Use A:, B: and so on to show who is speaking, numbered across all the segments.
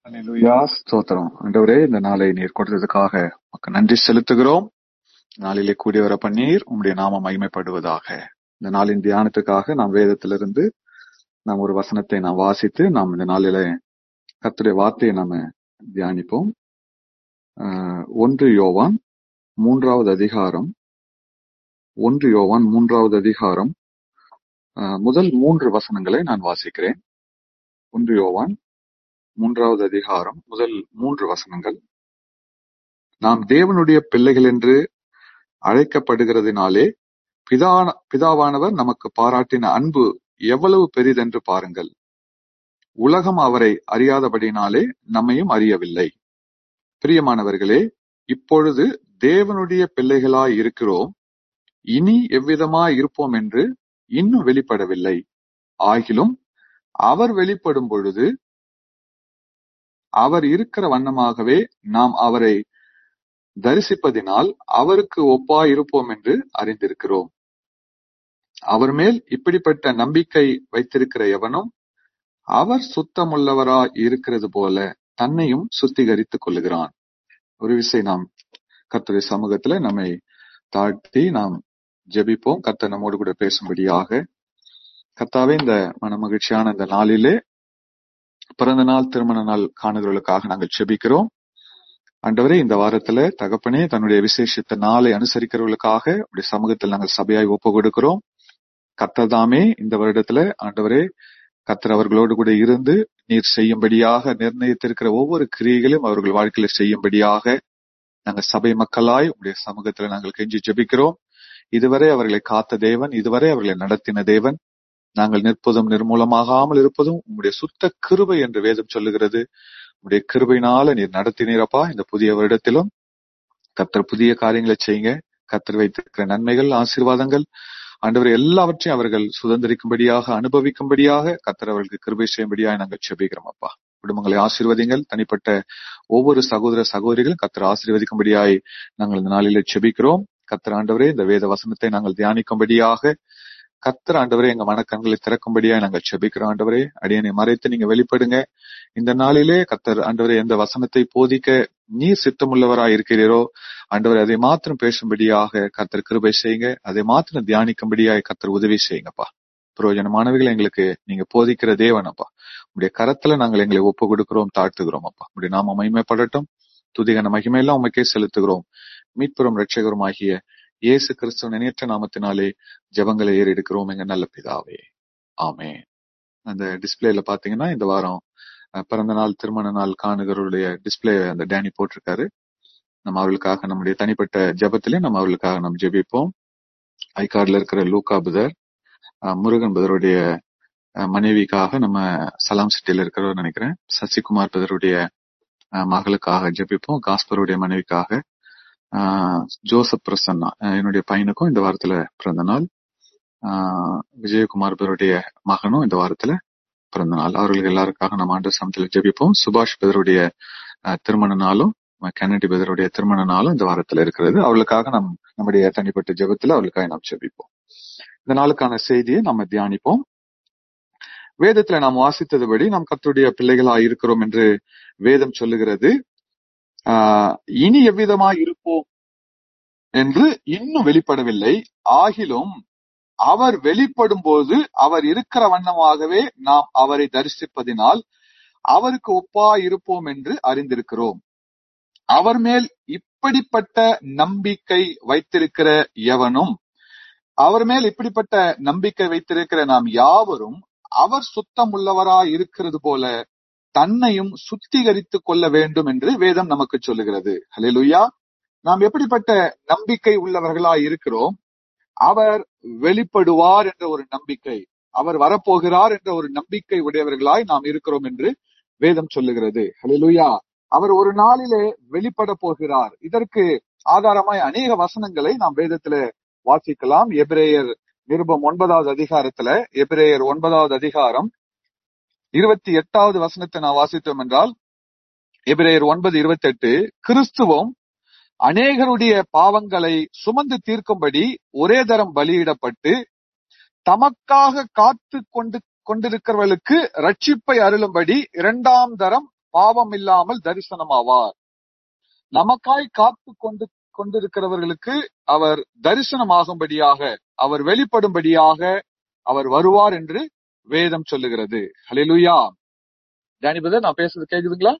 A: அல்லேலூயா ஸ்தோத்திரம் ஆண்டவரே இந்த நாளை நீர் கொடுத்ததுக்காக உமக்கு நன்றி செலுத்துகிறோம் நாளிலே கூடி வர பண்ணீர் உம்முடைய நாமம் மகிமைப்படுவதாக இந்த நாளின் தியானத்துக்காக நாம் வேதத்திலிருந்து நாம் ஒரு வசனத்தை நாம் வாசித்து நாம் இந்த நாளில கர்த்தருடைய வார்த்தையை நாம தியானிப்போம் ஆஹ் ஒன்று யோவான் மூன்றாவது அதிகாரம் ஒன்று யோவான் மூன்றாவது அதிகாரம் ஆஹ் முதல் மூன்று வசனங்களை நான் வாசிக்கிறேன் ஒன்று யோவான் மூன்றாவது அதிகாரம் முதல் மூன்று வசனங்கள் நாம் தேவனுடைய பிள்ளைகள் என்று அழைக்கப்படுகிறதினாலே பிதா பிதாவானவர் நமக்கு பாராட்டின அன்பு எவ்வளவு பெரிதென்று பாருங்கள் உலகம் அவரை அறியாதபடினாலே நம்மையும் அறியவில்லை பிரியமானவர்களே இப்பொழுது தேவனுடைய பிள்ளைகளாய் இருக்கிறோம் இனி எவ்விதமாய் இருப்போம் என்று இன்னும் வெளிப்படவில்லை ஆகிலும் அவர் வெளிப்படும் பொழுது அவர் இருக்கிற வண்ணமாகவே நாம் அவரை தரிசிப்பதினால் அவருக்கு ஒப்பாய் இருப்போம் என்று அறிந்திருக்கிறோம் அவர் மேல் இப்படிப்பட்ட நம்பிக்கை வைத்திருக்கிற எவனும் அவர் சுத்தமுள்ளவராய் இருக்கிறது போல தன்னையும் சுத்திகரித்துக் கொள்ளுகிறான் ஒரு விசை நாம் கர்த்தருடைய சமூகத்துல நம்மை தாழ்த்தி நாம் ஜெபிப்போம் கர்த்தர் நம்மோடு கூட பேசும்படியாக கர்த்தாவே இந்த மனமகிழ்ச்சியான இந்த நாளிலே பிறந்த நாள் திருமண நாள் காணுதலுக்காக நாங்கள் செபிக்கிறோம் ஆண்டவரே இந்த வாரத்துல தகப்பனே தன்னுடைய விசேஷத்த நாளை அனுசரிக்கிறவர்களுக்காக உடைய சமூகத்தில் நாங்கள் சபையாய் ஒப்பு கொடுக்கிறோம் கத்ததாமே இந்த வருடத்துல ஆண்டவரே கத்தர் அவர்களோடு கூட இருந்து நீர் செய்யும்படியாக நிர்ணயித்திருக்கிற ஒவ்வொரு கிரியைகளையும் அவர்கள் வாழ்க்கையில செய்யும்படியாக நாங்கள் சபை மக்களாய் உடைய சமூகத்துல நாங்கள் கெஞ்சி ஜெபிக்கிறோம் இதுவரை அவர்களை காத்த தேவன் இதுவரை அவர்களை நடத்தின தேவன் நாங்கள் நிற்பதும் நிர்மூலமாகாமல் இருப்பதும் உங்களுடைய சுத்த கிருபை என்று வேதம் சொல்லுகிறது உங்களுடைய கிருபையினால நீர் நடத்தினீரப்பா இந்த புதிய வருடத்திலும் கத்தர் புதிய காரியங்களை செய்யுங்க கத்தர் வைத்திருக்கிற நன்மைகள் ஆசீர்வாதங்கள் ஆண்டவர் எல்லாவற்றையும் அவர்கள் சுதந்திரிக்கும்படியாக அனுபவிக்கும்படியாக கத்தர் அவர்களுக்கு கிருபை செய்யும்படியாக நாங்கள் செபிக்கிறோம் அப்பா குடும்பங்களை ஆசீர்வதிங்கள் தனிப்பட்ட ஒவ்வொரு சகோதர சகோதரிகளும் கத்தர் ஆசீர்வதிக்கும்படியாய் நாங்கள் இந்த நாளிலே செபிக்கிறோம் கத்தர் ஆண்டவரே இந்த வேத வசனத்தை நாங்கள் தியானிக்கும்படியாக கத்தர் ஆண்டவரே எங்க மனக்கண்களை திறக்கும்படியா நாங்கள் செபிக்கிறோம் ஆண்டவரே அடியனை மறைத்து நீங்க வெளிப்படுங்க இந்த நாளிலே கத்தர் ஆண்டவரே எந்த வசனத்தை போதிக்க நீர் சித்தமுள்ளவராய் இருக்கிறீரோ ஆண்டவரே அதை மாத்திரம் பேசும்படியாக கத்தர் கிருபை செய்யுங்க அதை மாத்திரம் தியானிக்கும்படியாக கத்தர் உதவி செய்யுங்கப்பா பிரயோஜனமானவைகளை எங்களுக்கு நீங்க போதிக்கிற தேவனப்பா உடைய கரத்துல நாங்கள் எங்களை ஒப்பு கொடுக்கிறோம் தாழ்த்துகிறோம் அப்பா உடைய நாம மகிமைப்படட்டும் துதிகன மகிமையெல்லாம் உமக்கே செலுத்துகிறோம் மீட்பெரும் ரட்சகரும் ஆகிய இயேசு கிறிஸ்துவ நினைற்ற நாமத்தினாலே ஜபங்களை ஏறெடுக்கிறோம் எங்க நல்ல பிதாவே ஆமே அந்த டிஸ்பிளேல பாத்தீங்கன்னா இந்த வாரம் பிறந்த நாள் திருமண நாள் காணுகிறவருடைய டிஸ்பிளே அந்த டேனி போட்டிருக்காரு நம்ம அவர்களுக்காக நம்முடைய தனிப்பட்ட ஜபத்திலே நம்ம அவர்களுக்காக நம்ம ஜெபிப்போம் ஐகார்ட்ல இருக்கிற லூகா புதர் முருகன் புதருடைய மனைவிக்காக நம்ம சலாம் சிட்டியில இருக்கிறவர் நினைக்கிறேன் சசிகுமார் புதருடைய மகளுக்காக ஜெபிப்போம் காஸ்பருடைய மனைவிக்காக ஜோசப் பிரசன்னா என்னுடைய பையனுக்கும் இந்த வாரத்துல பிறந்த நாள் விஜயகுமார் பேருடைய மகனும் இந்த வாரத்துல பிறந்த நாள் அவர்களுக்கு எல்லாருக்காக நம்ம ஆண்டு சமத்துல ஜெபிப்போம் சுபாஷ் பேருடைய திருமண நாளும் கென்னடி பேதருடைய திருமண நாளும் இந்த வாரத்துல இருக்கிறது அவளுக்காக நம் நம்முடைய தனிப்பட்ட ஜெபத்துல அவளுக்காக நாம் ஜெபிப்போம் இந்த நாளுக்கான செய்தியை நம்ம தியானிப்போம் வேதத்துல நாம் வாசித்ததுபடி நாம் கத்துடைய பிள்ளைகளா இருக்கிறோம் என்று வேதம் சொல்லுகிறது ஆஹ் இனி எவ்விதமா இருப்போம் என்று இன்னும் வெளிப்படவில்லை ஆகிலும் அவர் வெளிப்படும் போது அவர் இருக்கிற வண்ணமாகவே நாம் அவரை தரிசிப்பதினால் அவருக்கு ஒப்பா இருப்போம் என்று அறிந்திருக்கிறோம் அவர் மேல் இப்படிப்பட்ட நம்பிக்கை வைத்திருக்கிற எவனும் அவர் மேல் இப்படிப்பட்ட நம்பிக்கை வைத்திருக்கிற நாம் யாவரும் அவர் சுத்தம் உள்ளவராய் இருக்கிறது போல தன்னையும் சுத்திகரித்துக் கொள்ள வேண்டும் என்று வேதம் நமக்கு சொல்லுகிறது ஹலேலுயா நாம் எப்படிப்பட்ட நம்பிக்கை உள்ளவர்களாய் இருக்கிறோம் அவர் வெளிப்படுவார் என்ற ஒரு நம்பிக்கை அவர் வரப்போகிறார் என்ற ஒரு நம்பிக்கை உடையவர்களாய் நாம் இருக்கிறோம் என்று வேதம் சொல்லுகிறது ஹலேலுயா அவர் ஒரு நாளிலே வெளிப்பட போகிறார் இதற்கு ஆதாரமாய் அநேக வசனங்களை நாம் வேதத்துல வாசிக்கலாம் எபிரேயர் நிருபம் ஒன்பதாவது அதிகாரத்துல எபிரேயர் ஒன்பதாவது அதிகாரம் இருபத்தி எட்டாவது வசனத்தை நான் வாசித்தோம் என்றால் எபிரேயர் ஒன்பது இருபத்தி எட்டு கிறிஸ்துவும் அநேகருடைய பாவங்களை சுமந்து தீர்க்கும்படி ஒரே தரம் பலியிடப்பட்டு தமக்காக காத்து கொண்டு கொண்டிருக்கிறவர்களுக்கு ரட்சிப்பை அருளும்படி இரண்டாம் தரம் பாவம் இல்லாமல் தரிசனமாவார் நமக்காய் காத்து கொண்டு கொண்டிருக்கிறவர்களுக்கு அவர் தரிசனமாகும்படியாக அவர் வெளிப்படும்படியாக அவர் வருவார் என்று வேதம் சொல்லுகிறது ஹalleluya டேனி பிரதர் நான் பேசுறது கேக்குதுங்களா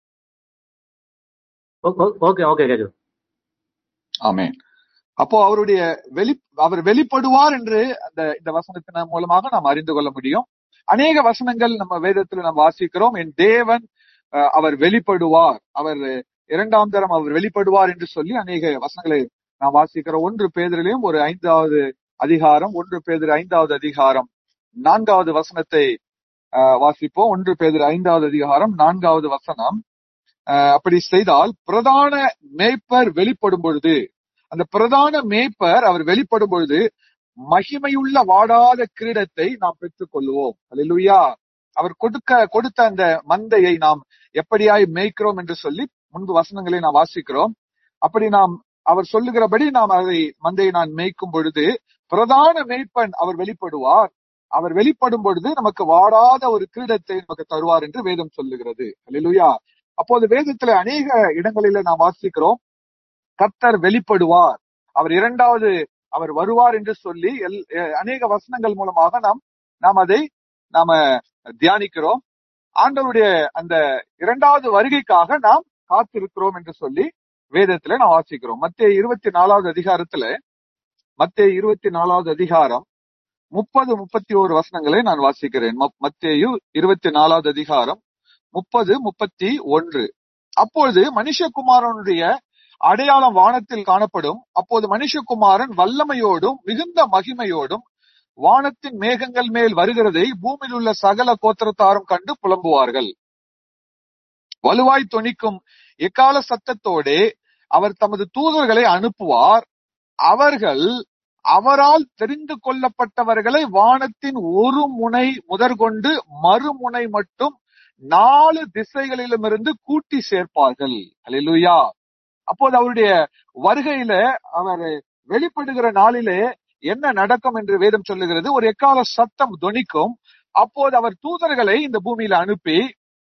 B: ஓகே ஓகே கேக்குது
A: ஆமென் அப்போ அவருடைய வெளி அவர் வெளிப்படுவார் என்று அந்த இந்த வசனத்தின் மூலமாக நாம் அறிந்து கொள்ள முடியும் அநேக வசனங்கள் நம்ம வேதத்துல நாம் வாசிக்கிறோம் என் தேவன் அஹ், அவர் வெளிப்படுவார் அவர் இரண்டாம் தரம் அவர் வெளிப்படுவார் என்று சொல்லி அநேக வசனங்களை நாம் வாசிக்கிறோம் ஒன்று பேதரிலையும் ஒரு ஐந்தாவது அதிகாரம் ஒன்று பேதர் ஐந்தாவது அதிகாரம் நான்காவது வசனத்தை அஹ், வாசிப்போம் ஒன்று பேதர் ஐந்தாவது அதிகாரம் நான்காவது வசனம் அஹ், அப்படி செய்தால் பிரதான மேய்ப்பர் வெளிப்படும் பொழுது அந்த பிரதான மேய்ப்பர் அவர் வெளிப்படும் பொழுது மகிமையுள்ள வாடாத கிரீடத்தை நாம் பெற்றுக் கொள்வோம் அல்லேலூயா அவர் கொடுக்க கொடுத்த அந்த மந்தையை நாம் எப்படியாய் மேய்க்கிறோம் என்று சொல்லி முன்பு வசனங்களை நாம் வாசிக்கிறோம் அப்படி நாம் அவர் சொல்லுகிறபடி நாம் அதை மந்தையை நான் மேய்க்கும் பொழுது பிரதான மேய்ப்பன் அவர் வெளிப்படுவார் அவர் வெளிப்படும் பொழுது நமக்கு வாடாத ஒரு கிரீடத்தை நமக்கு தருவார் என்று வேதம் சொல்லுகிறது அல்லேலூயா அப்போது வேதத்துல அநேக இடங்களில நாம் வாசிக்கிறோம் கர்த்தர் வெளிப்படுவார் அவர் இரண்டாவது அவர் வருவார் என்று சொல்லி எல் அஹ் அநேக வசனங்கள் மூலமாக நாம் நாம் அதை நாம தியானிக்கிறோம் ஆண்டவருடைய அந்த இரண்டாவது வருகைக்காக நாம் காத்திருக்கிறோம் என்று சொல்லி வேதத்துல நாம் வாசிக்கிறோம் மத்திய இருபத்தி நாலாவது அதிகாரத்துல மத்திய இருபத்தி நாலாவது அதிகாரம் முப்பது முப்பத்தி ஓரு வசனங்களை நான் வாசிக்கிறேன் மப்- மத்தேயு இருபத்தி நாலாவது அதிகாரம் முப்பது முப்பத்தி ஒன்று அப்பொழுது மனுஷகுமாரனுடைய அடையாளம் வானத்தில் காணப்படும் அப்போது மனுஷகுமாரன் வல்லமையோடும் மிகுந்த மகிமையோடும் வானத்தின் மேகங்கள் மேல் வருகிறதை பூமியில் உள்ள சகல கோத்திரத்தாரும் கண்டு புலம்புவார்கள் வலுவாய் தொனிக்கும் எக்கால சத்தத்தோடே அவர் தமது தூதர்களை அனுப்புவார் அவர்கள் அவரால் தெரிந்து கொள்ளப்பட்டவர்களை வானத்தின் ஒரு முனை முதற்கொண்டு மறுமுனை மட்டும் நாலு திசைகளிலுமிருந்து கூட்டி சேர்ப்பார்கள் அல்லேலூயா அப்போது அவருடைய வருகையில அவர் வெளிப்படுகிற நாளிலே என்ன நடக்கும் என்று வேதம் சொல்லுகிறது ஒரு எக்கால சத்தம் தொனிக்கும் அப்போது அவர் தூதர்களை இந்த பூமியில அனுப்பி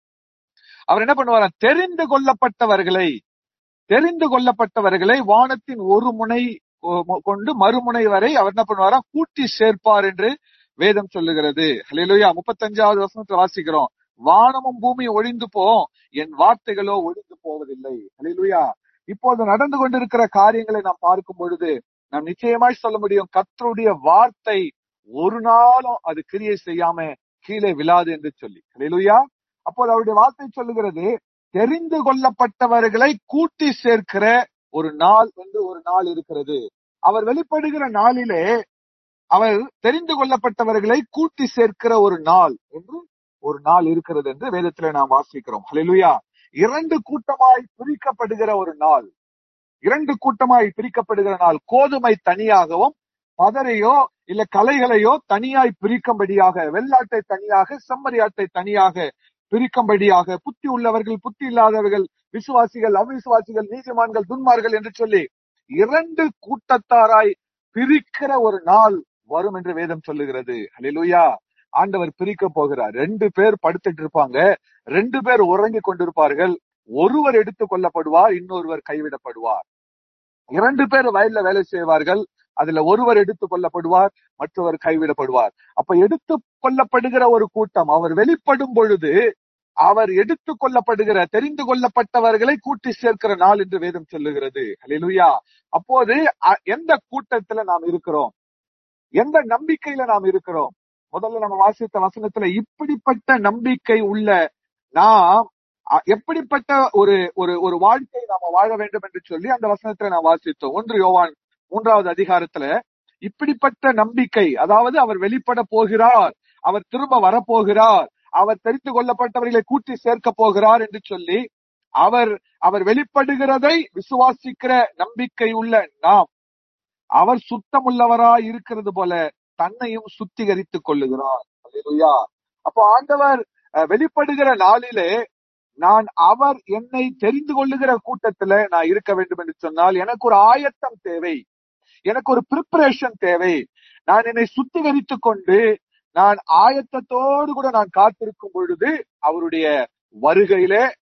A: அவர் என்ன பண்ணுவார் தெரிந்து கொள்ளப்பட்டவர்களை தெரிந்து கொள்ளப்பட்டவர்களை வானத்தின் ஒரு முனை கொ- கொண்டு மறுமுனை வரை அவர் என்ன பண்ணுவாரா கூட்டி சேர்ப்பார் என்று வேதம் சொல்லுகிறது ஹalleluya முப்பத்தஞ்சாவது வசனத்துல வாசிக்கிறோம் வானமும் பூமியும் ஒழிந்து போம் என் வார்த்தைகளோ ஒழிந்து போவதில்லை ஹalleluya இப்போது நடந்து கொண்டிருக்கிற காரியங்களை நாம் பார்க்கும் பொழுது நாம் நிச்சயமாய் சொல்ல முடியும் கர்த்தருடைய வார்த்தை ஒரு நாளும் அது கிரியை செய்யாம கீழே விழாது என்று சொல்லி ஹalleluya அப்போது அவருடைய வார்த்தை சொல்லுகிறது தெரிந்து கொள்ளப்பட்டவர்களை கூட்டி சேர்க்கிற ஒரு நாள் என்று ஒரு நாள் இருக்கிறது அவர் வெளிப்படுகிற நாளிலே அவர் தெரிந்து கொள்ளப்பட்டவர்களை கூட்டி சேர்க்கிற ஒரு நாள் என்று ஒரு நாள் இருக்கிறது என்று வேதத்திலே நாம் வாசிக்கிறோம் ஹalleluya இரண்டு கூட்டமாய் பிரிக்கப்படுகிற ஒரு நாள் இரண்டு கூட்டமாய் பிரிக்கப்படுகிற நாள் கோதுமை தனியாகவும் பதரையோ இல்ல கலைகளையோ தனியாய் பிரிக்கும்படியாக வெள்ளாட்டை தனியாக செம்மறியாட்டை தனியாக பிரிக்கும்படியாக புத்தி உள்ளவர்கள் புத்தி இல்லாதவர்கள் விசுவாசிகள் அவிசுவாசிகள் நீதிமான்கள் துன்மார்கள் என்று சொல்லி இரண்டு கூட்டத்தாராய் பிரிக்கிற ஒரு நாள் வரும் என்று வேதம் சொல்லுகிறது ஹalleluya ஆண்டவர் பிரிக்க போகிறார் ரெண்டு பேர் படுத்துட்டு இருப்பாங்க ரெண்டு பேர் உறங்கிக் கொண்டிருப்பார்கள் ஒருவர் எடுத்துக் கொள்ளப்படுவார் இன்னொருவர் கைவிடப்படுவார் இரண்டு பேர் வயல்ல வேலை செய்வார்கள் அதுல ஒருவர் எடுத்துக் கொள்ளப்படுவார் மற்றவர் கைவிடப்படுவார் அப்ப எடுத்துக் கொள்ளப்படுகிற ஒரு கூட்டம் அவர் வெளிப்படும் பொழுது அவர் எடுத்துக் கொள்ளப்படுகிற தெரிந்து கொள்ளப்பட்டவர்களை கூட்டி சேர்க்கிற நாள் என்று வேதம் சொல்லுகிறது ஹalleluya அப்போது அ- எந்த கூட்டத்துல நாம் இருக்கிறோம் எந்த நம்பிக்கையில நாம் இருக்கிறோம் முதல்ல நம்ம வாசித்த வசனத்துல இப்படிப்பட்ட நம்பிக்கை உள்ள நாம் அ- எப்படிப்பட்ட ஒரு ஒரு ஒரு வாழ்க்கை நாம வாழ வேண்டும் என்று சொல்லி அந்த வசனத்துல நாம் வாசித்தோம் ஒன்று யோவான் மூன்றாவது அதிகாரத்துல இப்படிப்பட்ட நம்பிக்கை அதாவது அவர் வெளிப்பட போகிறார் அவர் திரும்ப வரப்போகிறார் அவர் தெரிந்து கொள்ளப்பட்டவர்களை கூட்டி சேர்க்க போகிறார் என்று சொல்லி அவர் அவர் வெளிப்படுகிறதை விசுவாசிக்கிற நம்பிக்கை உள்ள நாம் அவர் சுத்தமுள்ளவராய் இருக்கிறது போல தன்னையும் சுத்திகரித்துக் கொள்ளுகிறார் அல்லேலூயா அப்போ ஆண்டவர் அஹ், வெளிப்படுகிற நாளிலே நான் அவர் என்னை தெரிந்து கொள்ளுகிற கூட்டத்துல நான் இருக்க வேண்டும் என்று சொன்னால் எனக்கு ஒரு ஆயத்தம் தேவை எனக்கு ஒரு ப்ரிப்பரேஷன் தேவை நான் என்னை சுத்திகரித்துக் கொண்டு நான் ஆயத்தத்தோடு கூட நான் காத்திருக்கும் பொழுது அவருடைய வருகையிலே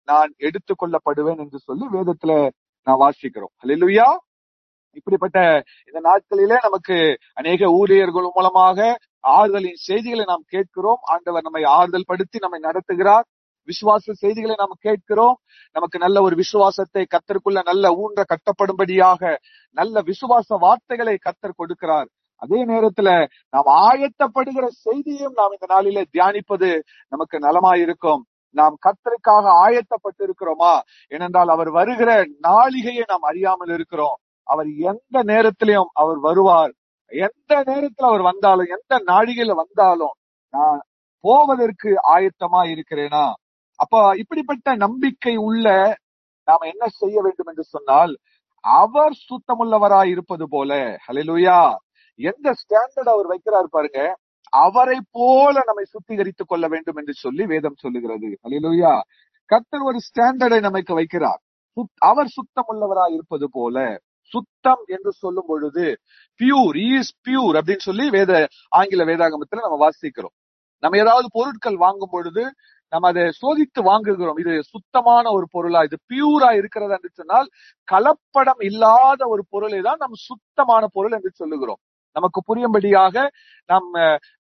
A: நான் எடுத்துக்கொள்ளப்படுவேன் என்று சொல்லி வேதத்துல நான் வாசிக்கிறோம் ஹalleluya இப்படிப்பட்ட இந்த நாட்களிலே நமக்கு அநேக ஊழியர்கள் மூலமாக ஆறுதலின் செய்திகளை நாம் கேட்கிறோம் ஆண்டவர் நம்மை ஆறுதல் படுத்தி நம்மை நடத்துகிறார் விசுவாச செய்திகளை நாம் கேட்கிறோம் நமக்கு நல்ல ஒரு விசுவாசத்தை கத்தருக்குள்ள நல்ல ஊன்ற கட்டப்படும்படியாக நல்ல விசுவாச வார்த்தைகளை கத்தர் கொடுக்கிறார் அதே நேரத்துல நாம் ஆயத்தப்படுகிற செய்தியும் நாம் இந்த நாளிலே தியானிப்பது நமக்கு நலமாயிருக்கும் நாம் கத்தருக்காக ஆயத்தப்பட்டு இருக்கிறோமா ஏனென்றால் அவர் வருகிற நாளிகையை நாம் அறியாமல் இருக்கிறோம் அவர் எந்த நேரத்திலையும் அவர் வருவார் எந்த நேரத்துல அவர் வந்தாலும் எந்த நாழிகையில வந்தாலும் நான் போவதற்கு ஆயத்தமா இருக்கிறேனா அப்ப இப்படிப்பட்ட நம்பிக்கை உள்ள நாம என்ன செய்ய வேண்டும் என்று சொன்னால் அவர் சுத்தமுள்ளவராய் இருப்பது போல ஹalleluya எந்த ஸ்டாண்டர்ட் அவர் வைக்கிறார் பாருங்க அவரை போல நம்மை சுத்திகரித்துக் கொள்ள வேண்டும் என்று சொல்லி வேதம் சொல்லுகிறது ஹalleluya கர்த்தர் ஒரு ஸ்டாண்டர்டை நமக்கு வைக்கிறார் சுத்- அவர் சுத்தமுள்ளவராய் இருப்பது போல சுத்தம் என்று சொல்லும் பொழுது பியூர் இஸ் பியூர் அப்படின்னு சொல்லி வேத ஆங்கில வேதாகமத்துல நம்ம வாசிக்கிறோம் நம்ம ஏதாவது பொருட்கள் வாங்கும் பொழுது நம்ம அதை சோதித்து வாங்குகிறோம் இது சுத்தமான ஒரு பொருளா இது பியூரா இருக்கிறதா என்று சொன்னால் கலப்படம் இல்லாத ஒரு பொருளை தான் நம்ம சுத்தமான பொருள் என்று சொல்லுகிறோம் நமக்கு புரியும்படியாக நம்ம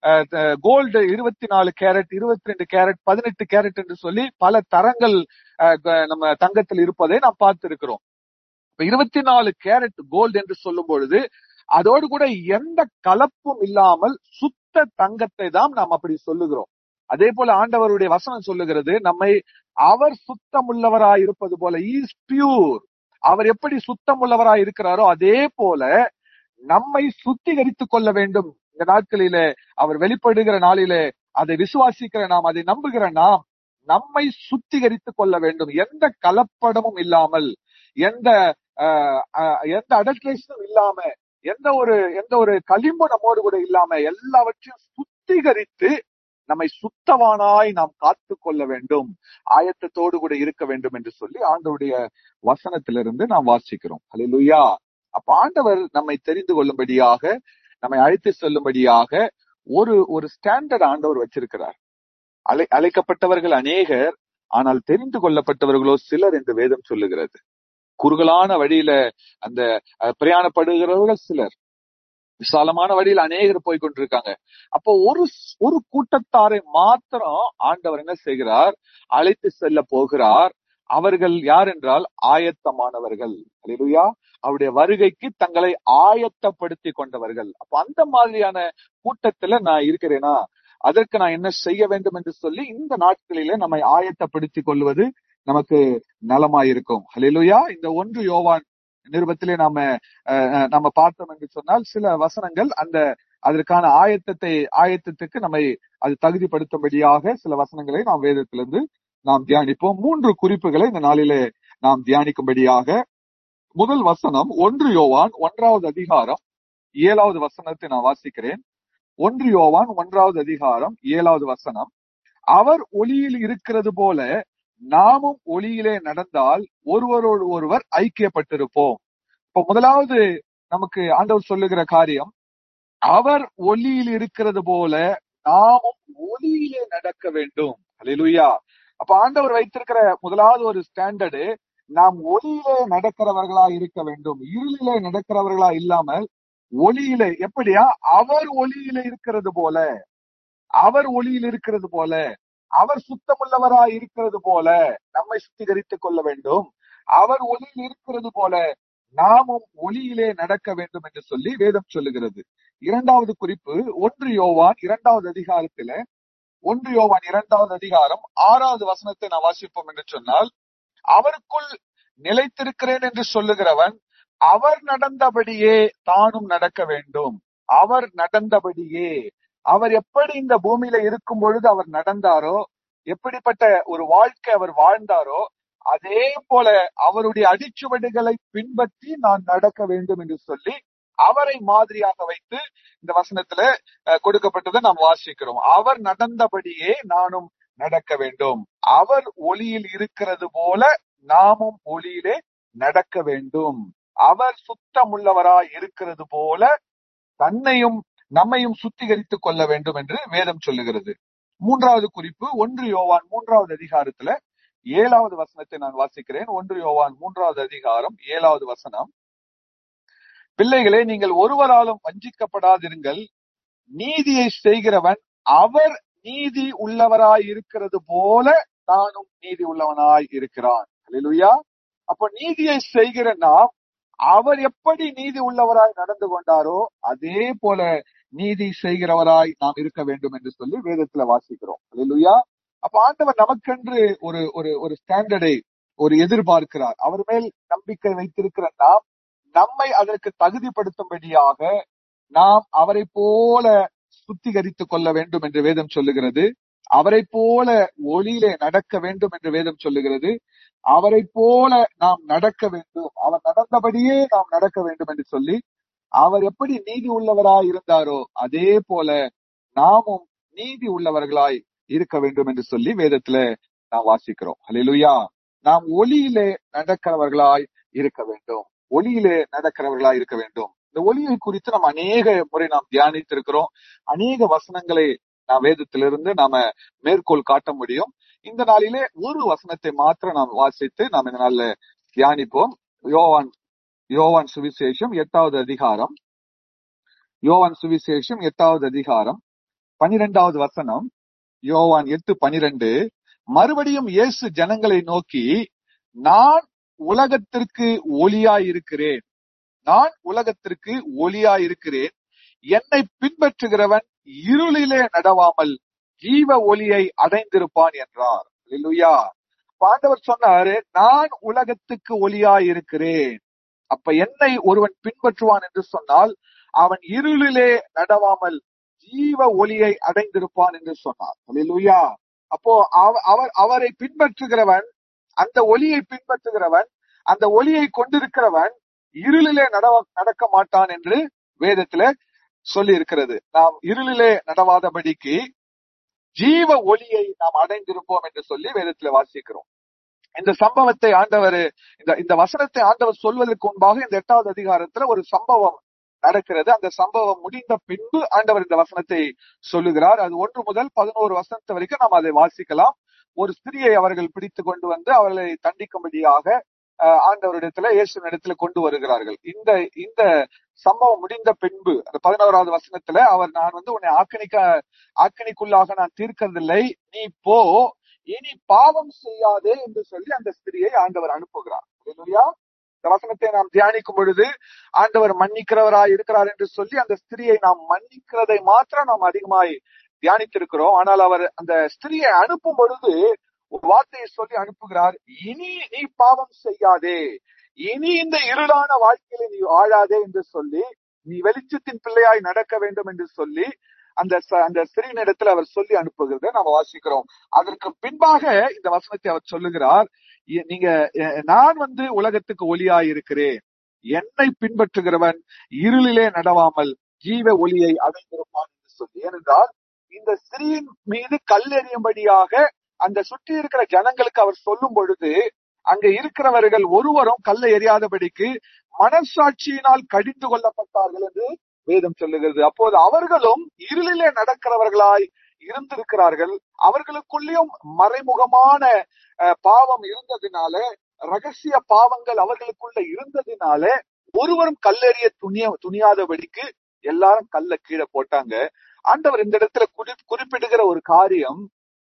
A: கோல்டு இருபத்தி நாலு கேரட் இருபத்தி ரெண்டு கேரட் பதினெட்டு கேரட் என்று சொல்லி பல தரங்கள் அஹ், க- நம்ம தங்கத்தில் இருப்பதை நாம் பார்த்திருக்கிறோம் இப்ப இருபத்தி நாலு கேரட் கோல்டு என்று சொல்லும் பொழுது அதோடு கூட எந்த கலப்பும் இல்லாமல் சுத்த தங்கத்தை தான் நாம் அப்படி சொல்லுகிறோம் அதே போல ஆண்டவருடைய வசனம் சொல்லுகிறது நம்மை அவர் சுத்தமுள்ளவராய் இருப்பது போல இஸ் பியூர் அவர் எப்படி சுத்தமுள்ளவராய் இருக்கிறாரோ அதே போல நம்மை சுத்திகரித்துக் கொள்ள வேண்டும் இந்த நாட்களிலே அவர் வெளிப்படுகிற நாளிலே அதை விசுவாசிக்கிற நாம் அதை நம்புகிற நாம் நம்மை சுத்திகரித்துக் கொள்ள வேண்டும் எந்த கலப்படமும் இல்லாமல் எந்த ஆஹ், ஆஹ், எந்த அடல்ட்ரேஷனும் இல்லாம எந்த ஒரு எந்த ஒரு களிம்பு நம்மோடு கூட இல்லாம எல்லாவற்றையும் சுத்திகரித்து நம்மை சுத்தவானாய் நாம் காத்து கொள்ள வேண்டும் ஆயத்தத்தோடு கூட இருக்க வேண்டும் என்று சொல்லி ஆண்டவருடைய வசனத்திலிருந்து நாம் வாசிக்கிறோம் ஹalleluya அப்ப ஆண்டவர் நம்மை தெரிந்து கொள்ளும்படியாக நம்மை அழைத்து செல்லும்படியாக ஒரு ஒரு ஸ்டாண்டர்ட் ஆண்டவர் வச்சிருக்கிறார் அழை அழைக்கப்பட்டவர்கள் அநேகர் ஆனால் தெரிந்து கொள்ளப்பட்டவர்களோ சிலர் என்று வேதம் சொல்லுகிறது குறுகலான வழியில அந்த அஹ், பிரயாணப்படுகிறவர்கள் சிலர் விசாலமான வழியில் அநேகர் போய் கொண்டிருக்காங்க அப்போ ஒரு ஸ்- ஒரு கூட்டத்தாரை மாத்திரம் ஆண்டவர் என்ன செய்கிறார் அழைத்து செல்ல போகிறார் அவர்கள் யார் என்றால் ஆயத்தமானவர்கள் அல்லேலூயா அவருடைய வருகைக்கு தங்களை ஆயத்தப்படுத்தி கொண்டவர்கள் அப்ப அந்த மாதிரியான கூட்டத்துல நான் இருக்கிறேனா அதற்கு நான் என்ன செய்ய வேண்டும் என்று சொல்லி இந்த நாட்களிலே நம்மை ஆயத்தப்படுத்திக் கொள்வது நமக்கு நலமாயிருக்கும் ஹalleluya இந்த ஒன்று யோவான் நிருபத்திலே நாம அஹ், அஹ், நம்ம பார்த்தோம் என்று சொன்னால் சில வசனங்கள் அந்த அதற்கான ஆயத்தத்தை ஆயத்தத்துக்கு நம்மை அது தகுதிப்படுத்தும்படியாக சில வசனங்களை நாம் வேதத்திலிருந்து நாம் தியானிப்போம் மூன்று குறிப்புகளை இந்த நாளிலே நாம் தியானிக்கும்படியாக முதல் வசனம் ஒன்று யோவான் ஒன்றாவது அதிகாரம் ஏழாவது வசனத்தை நான் வாசிக்கிறேன் ஒன்று யோவான் ஒன்றாவது அதிகாரம் ஏழாவது வசனம் அவர் ஒளியில் இருக்கிறது போல நாமும் ஒளியிலே நடந்தால் ஒருவரோடு ஒருவர் ஐக்கியப்பட்டிருப்போம் இப்ப முதலாவது நமக்கு ஆண்டவர் சொல்லுகிற காரியம் அவர் ஒளியில் இருக்கிறது போல நாமும் ஒளியிலே நடக்க வேண்டும் அல்லேலூயா அப்ப ஆண்டவர் வைத்திருக்கிற முதலாவது ஒரு ஸ்டாண்டர்டு நாம் ஒளியிலே நடக்கிறவர்களா இருக்க வேண்டும் இருளிலே நடக்கிறவர்களா இல்லாமல் ஒளியிலே எப்படியா அவர் ஒளியிலே இருக்கிறது போல அவர் ஒளியில் இருக்கிறது போல அவர் சுத்தமுள்ளவராய் இருக்கிறது போல நம்மை சுத்திகரித்துக் கொள்ள வேண்டும் அவர் ஒளியில் இருக்கிறது போல நாமும் ஒளியிலே நடக்க வேண்டும் என்று சொல்லி வேதம் சொல்லுகிறது இரண்டாவது குறிப்பு ஒன்று யோவான் இரண்டாவது அதிகாரத்தில ஒன்று யோவான் இரண்டாவது அதிகாரம் ஆறாவது வசனத்தை நான் வாசிப்போம் என்று சொன்னால் அவருக்குள் நிலைத்திருக்கிறேன் என்று சொல்லுகிறவன் அவர் நடந்தபடியே தானும் நடக்க வேண்டும் அவர் நடந்தபடியே அவர் எப்படி இந்த பூமியில இருக்கும் பொழுது அவர் நடந்தாரோ எப்படிப்பட்ட ஒரு வாழ்க்கை அவர் வாழ்ந்தாரோ அதே போல அவருடைய அடிச்சுவடுகளை பின்பற்றி நான் நடக்க வேண்டும் என்று சொல்லி அவரை மாதிரியாக வைத்து இந்த வசனத்துல அஹ், கொடுக்கப்பட்டதை நாம் வாசிக்கிறோம் அவர் நடந்தபடியே நானும் நடக்க வேண்டும் அவர் ஒளியில் இருக்கிறது போல நாமும் ஒளியிலே நடக்க வேண்டும் அவர் சுத்தமுள்ளவராய் இருக்கிறது போல தன்னையும் நம்மையும் சுத்திகரித்துக் கொள்ள வேண்டும் என்று வேதம் சொல்லுகிறது மூன்றாவது குறிப்பு ஒன்று யோவான் மூன்றாவது அதிகாரத்துல ஏழாவது வசனத்தை நான் வாசிக்கிறேன் ஒன்று யோவான் மூன்றாவது அதிகாரம் ஏழாவது வசனம் பிள்ளைகளே நீங்கள் ஒருவராலும் வஞ்சிக்கப்படாதிருங்கள் நீதியை செய்கிறவன் அவர் நீதி உள்ளவராய் இருக்கிறது போல நானும் நீதி உள்ளவனாய் இருக்கிறான் அல்லேலூயா அப்ப நீதியை செய்கிற நாம் அவர் எப்படி நீதி உள்ளவராய் நடந்து கொண்டாரோ அதே போல நீதி செய்கிறவராய் நாம் இருக்க வேண்டும் என்று சொல்லி வேதத்துல வாசிக்கிறோம் அல்லேலூயா அப்ப ஆண்டவர் நமக்கென்று ஒரு ஒரு ஒரு ஸ்டாண்டர்டை ஒரு எதிர்பார்க்கிறார் அவர் மேல் நம்பிக்கை வைத்திருக்கிற நாம் நம்மை அதற்கு தகுதிப்படுத்தும்படியாக நாம் அவரை போல சுத்திகரித்துக் கொள்ள வேண்டும் என்று வேதம் சொல்லுகிறது அவரை போல ஒளியிலே நடக்க வேண்டும் என்று வேதம் சொல்லுகிறது அவரை போல நாம் நடக்க வேண்டும் அவர் நடந்தபடியே நாம் நடக்க வேண்டும் என்று சொல்லி அவர் எப்படி நீதி உள்ளவராய் இருந்தாரோ அதே போல நாமும் நீதி உள்ளவர்களாய் இருக்க வேண்டும் என்று சொல்லி வேதத்துல நாம் வாசிக்கிறோம் ஹalleluya நாம் ஒளியிலே நடக்கிறவர்களாய் இருக்க வேண்டும் ஒளியிலே நடக்கிறவர்களாய் இருக்க வேண்டும் இந்த ஒளியை குறித்து நாம் அநேக முறை நாம் தியானித்திருக்கிறோம் அநேக வசனங்களை நாம் வேதத்திலிருந்து நாம மேற்கோள் காட்ட முடியும் இந்த நாளிலே ஒரு வசனத்தை மாத்திரம் நாம் வாசித்து நாம் இந்த நாள்ல தியானிப்போம் யோவான் யோவான் சுவிசேஷம் எட்டாவது அதிகாரம் யோவான் சுவிசேஷம் எட்டாவது அதிகாரம் பனிரெண்டாவது வசனம் யோவான் எட்டு பனிரெண்டு மறுபடியும் இயேசு ஜனங்களை நோக்கி நான் உலகத்திற்கு ஒளியாய் இருக்கிறேன் நான் உலகத்திற்கு ஒளியாய் இருக்கிறேன் என்னை பின்பற்றுகிறவன் இருளிலே நடவாமல் ஜீவ ஒளியை அடைந்திருப்பான் என்றார் அல்லேலூயா ஆண்டவர் சொன்னாரு நான் உலகத்துக்கு ஒளியாய் இருக்கிறேன் அப்ப என்னை ஒருவன் பின்பற்றுவான் என்று சொன்னால் அவன் இருளிலே நடவாமல் ஜீவ ஒளியை அடைந்திருப்பான் என்று சொன்னார் அல்லேலூயா அப்போ அவ- அவர் அவரை பின்பற்றுகிறவன் அந்த ஒளியை பின்பற்றுகிறவன் அந்த ஒளியை கொண்டிருக்கிறவன் இருளிலே நடவ நடக்க மாட்டான் என்று வேதத்துல சொல்லி இருக்கிறது நாம் இருளிலே நடவாதபடிக்கு ஜீவ ஒளியை நாம் அடைந்திருப்போம் என்று சொல்லி வேதத்துல வாசிக்கிறோம் இந்த சம்பவத்தை ஆண்டவர் இந்த இந்த வசனத்தை ஆண்டவர் சொல்வதற்கு முன்பாக இந்த எட்டாவது அதிகாரத்துல ஒரு சம்பவம் நடக்கிறது அந்த சம்பவம் முடிந்த பின்பு ஆண்டவர் இந்த வசனத்தை சொல்லுகிறார் அது ஒன்று முதல் பதினோரு வசனத்து வரைக்கும் நாம் அதை வாசிக்கலாம் ஒரு ஸ்திரியை அவர்கள் பிடித்து கொண்டு வந்து அவர்களை தண்டிக்கும்படியாக அஹ், ஆண்டவரிடத்துல இயேசுவினிடத்துல கொண்டு வருகிறார்கள் இந்த இந்த சம்பவம் முடிந்த பின்பு அந்த பதினோராவது வசனத்துல அவர் நான் வந்து உன்னை ஆக்கணிக்க ஆக்கணிக்குள்ளாக நான் தீர்க்கறதில்லை நீ போ இனி பாவம் செய்யாதே என்று சொல்லி அந்த ஸ்திரியை ஆண்டவர் அனுப்புகிறார் அல்லேலூயா இந்த வசனத்தை நாம் தியானிக்கும் பொழுது ஆண்டவர் மன்னிக்கிறவராய் இருக்கிறார் என்று சொல்லி அந்த ஸ்திரியை நாம் மன்னிக்கிறதை மாத்திரம் நாம் அதிகமாய் தியானித்திருக்கிறோம் ஆனால் அவர் அந்த ஸ்திரியை அனுப்பும் பொழுது ஒரு வார்த்தையை சொல்லி அனுப்புகிறார் இனி நீ பாவம் செய்யாதே இனி இந்த இருளான வாழ்க்கையில நீ வாழாதே என்று சொல்லி நீ வெளிச்சத்தின் பிள்ளையாய் நடக்க வேண்டும் என்று சொல்லி அந்த ச- அந்த ஸ்திரீனிடத்தில் அவர் சொல்லி அனுப்புகிறத நாம் வாசிக்கிறோம் அதற்கு பின்பாக இந்த வசனத்தை அவர் சொல்லுகிறார் இ- நீங்க அஹ், நான் வந்து உலகத்துக்கு ஒளியாய் இருக்கிறேன் என்னை பின்பற்றுகிறவன் இருளிலே நடவாமல் ஜீவ ஒளியை அடைந்திருப்பான் என்று சொல்லி ஏனென்றால் இந்த ஸ்திரீயின் மீது கல்லெறியும்படியாக அந்த சுற்றி இருக்கிற ஜனங்களுக்கு அவர் சொல்லும் பொழுது அங்க இருக்கிறவர்கள் ஒருவரும் கல்லை எறியாதபடிக்கு மனசாட்சியினால் கடிந்து கொள்ளப்பட்டார்கள் என்று வேதம் சொல்லுகிறது அப்போது அவர்களும் இருளிலே நடக்கிறவர்களாய் இருந்திருக்கிறார்கள் அவர்களுக்குள்ளேயும் மறைமுகமான அஹ், பாவம் இருந்ததினால ரகசிய பாவங்கள் அவர்களுக்குள்ள இருந்ததினால ஒருவரும் கல்லெறிய துணிய துணியாதபடிக்கு எல்லாரும் கல்ல கீழே போட்டாங்க ஆண்டவர் இந்த இடத்துல குறி குறிப்பிடுகிற ஒரு காரியம்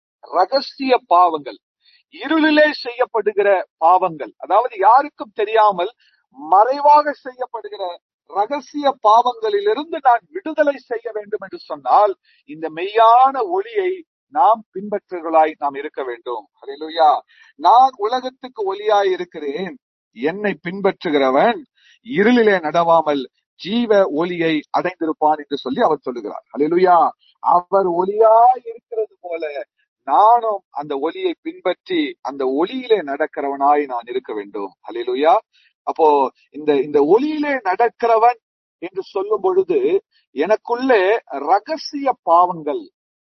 A: ரகசிய பாவங்கள் இருளிலே செய்யப்படுகிற பாவங்கள் அதாவது யாருக்கும் தெரியாமல் மறைவாக செய்யப்படுகிற ரகசிய பாவங்களிலிருந்து நான் விடுதலை செய்ய வேண்டும் என்று சொன்னால் இந்த மெய்யான ஒளியை நாம் பின்பற்றுகளாய் நாம் இருக்க வேண்டும் ஹalleluya நான் உலகத்துக்கு ஒளியாய் இருக்கிறேன் என்னை பின்பற்றுகிறவன் இருளிலே நடவாமல் ஜீவ ஒளியை அடைந்திருப்பான் என்று சொல்லி அவர் சொல்லுகிறார் ஹalleluya அவர் ஒளியாய் இருக்கிறது போல நானும் அந்த ஒளியை பின்பற்றி அந்த ஒளியிலே நடக்கிறவனாய் நான் இருக்க வேண்டும் ஹalleluya அப்போ இந்த இந்த ஒளியிலே நடக்கிறவன் என்று சொல்லும் பொழுது எனக்குள்ளே ரகசிய பாவங்கள்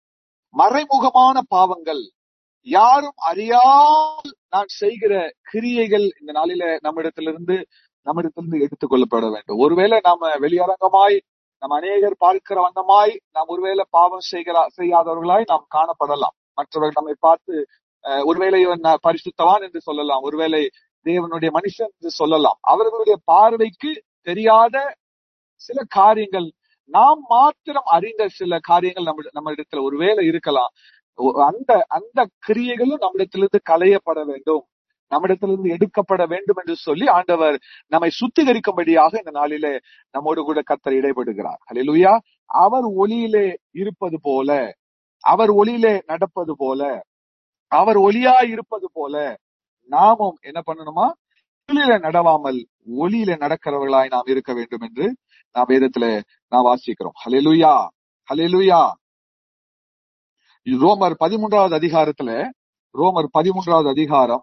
A: மறைமுகமான பாவங்கள் யாரும் அறியாமல் நான் செய்கிற கிரியைகள் இந்த நாளில நம்மிடத்திலிருந்து நம்மிடத்திலிருந்து எடுத்துக் கொள்ளப்பட வேண்டும் ஒருவேளை நாம வெளியரங்கமாய் நம் அநேகர் பார்க்கிற வண்ணமாய் நாம் ஒருவேளை பாவம் செய்கிற செய்யாதவர்களாய் நாம் காணப்படலாம் மற்றவர்கள் நம்மை பார்த்து அஹ், ஒருவேளை இவன் நான் பரிசுத்தவான் என்று சொல்லலாம் ஒருவேளை தேவனுடைய மனுஷன் என்று சொல்லலாம் அவர்களுடைய பார்வைக்கு தெரியாத சில காரியங்கள் நாம் மாத்திரம் அறிந்த சில காரியங்கள் நம்ம நம்ம இடத்துல ஒருவேளை இருக்கலாம் ஒ- அந்த அந்த கிரியைகளும் நம்மிடத்திலிருந்து களையப்பட வேண்டும் நம்மிடத்திலிருந்து எடுக்கப்பட வேண்டும் என்று சொல்லி ஆண்டவர் நம்மை சுத்திகரிக்கும்படியாக இந்த நாளிலே நம்மோடு கூட கத்தர் இடைபடுகிறார் ஹalleluya அவர் ஒளியிலே இருப்பது போல அவர் ஒளியிலே நடப்பது போல அவர் ஒளியாய் இருப்பது போல நாமும் என்ன பண்ணணுமா இருளில நடவாமல் ஒளியில நடக்கிறவர்களாய் நாம் இருக்க வேண்டும் என்று நாம் வேதத்துல நாம் வாசிக்கிறோம் ஹalleluya ஹalleluya ரோமர் பதிமூன்றாவது அதிகாரத்துல ரோமர் பதிமூன்றாவது அதிகாரம்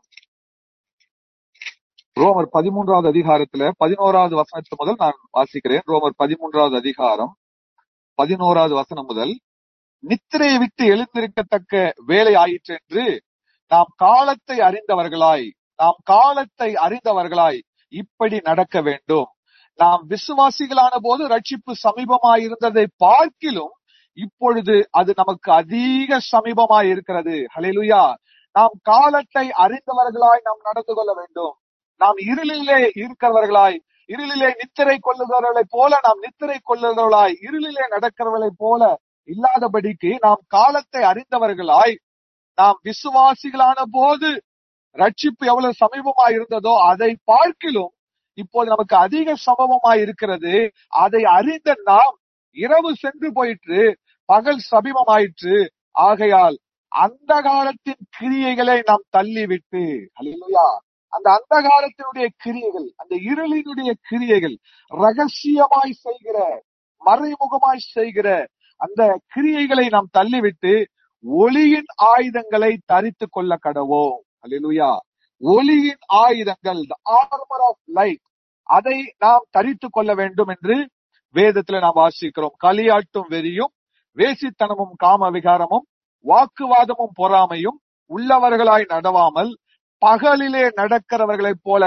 A: ரோமர் பதிமூன்றாவது அதிகாரத்துல பதினோராவது வசனத்து முதல் நான் வாசிக்கிறேன் ரோமர் பதிமூன்றாவது அதிகாரம் பதினோராவது வசனம் முதல் நித்திரையை விட்டு எழுந்திருக்கத்தக்க வேலை ஆயிற்று என்று நாம் காலத்தை அறிந்தவர்களாய் நாம் காலத்தை அறிந்தவர்களாய் இப்படி நடக்க வேண்டும் நாம் விசுவாசிகளான போது ரட்சிப்பு சமீபமாய் இருந்ததை பார்க்கிலும் இப்பொழுது அது நமக்கு அதிக சமீபமாய் இருக்கிறது ஹalleluya நாம் காலத்தை அறிந்தவர்களாய் நாம் நடந்து கொள்ள வேண்டும் நாம் இருளிலே இருக்கிறவர்களாய் இருளிலே நித்திரை கொள்ளுகிறவர்களைப் போல நாம் நித்திரை கொள்ளுகிறவர்களாய் இருளிலே நடக்கிறவர்களைப் போல இல்லாதபடிக்கு நாம் காலத்தை அறிந்தவர்களாய் நாம் விசுவாசிகளான போது ரட்சிப்பு எவ்வளவு சமீபமா இருந்ததோ அதை பார்க்கிலும் இப்போது நமக்கு அதிக சமபமாய் இருக்கிறது அதை அறிந்த நாம் இரவு சென்று போயிற்று பகல் சமீபமாயிற்று ஆகையால் அந்த காலத்தின் கிரியைகளை நாம் தள்ளிவிட்டு அல்லா அந்த அந்த காலத்தினுடைய கிரியைகள் அந்த இருளினுடைய கிரியைகள் ரகசியமாய் செய்கிற மறைமுகமாய் செய்கிற அந்த கிரியைகளை நாம் தள்ளிவிட்டு ஒளியின் ஆயுதங்களை தரித்து கொள்ள கடவோம் அல்லேலூயா ஒளியின் ஆயுதங்கள் the armor of light அதை நாம் தரித்து கொள்ள வேண்டும் என்று வேதத்துல நாம் வாசிக்கிறோம் களியாட்டும் வெறியும் வேசித்தனமும் காம விகாரமும் வாக்குவாதமும் பொறாமையும் உள்ளவர்களாய் நடவாமல் பகலிலே நடக்கிறவர்களைப் போல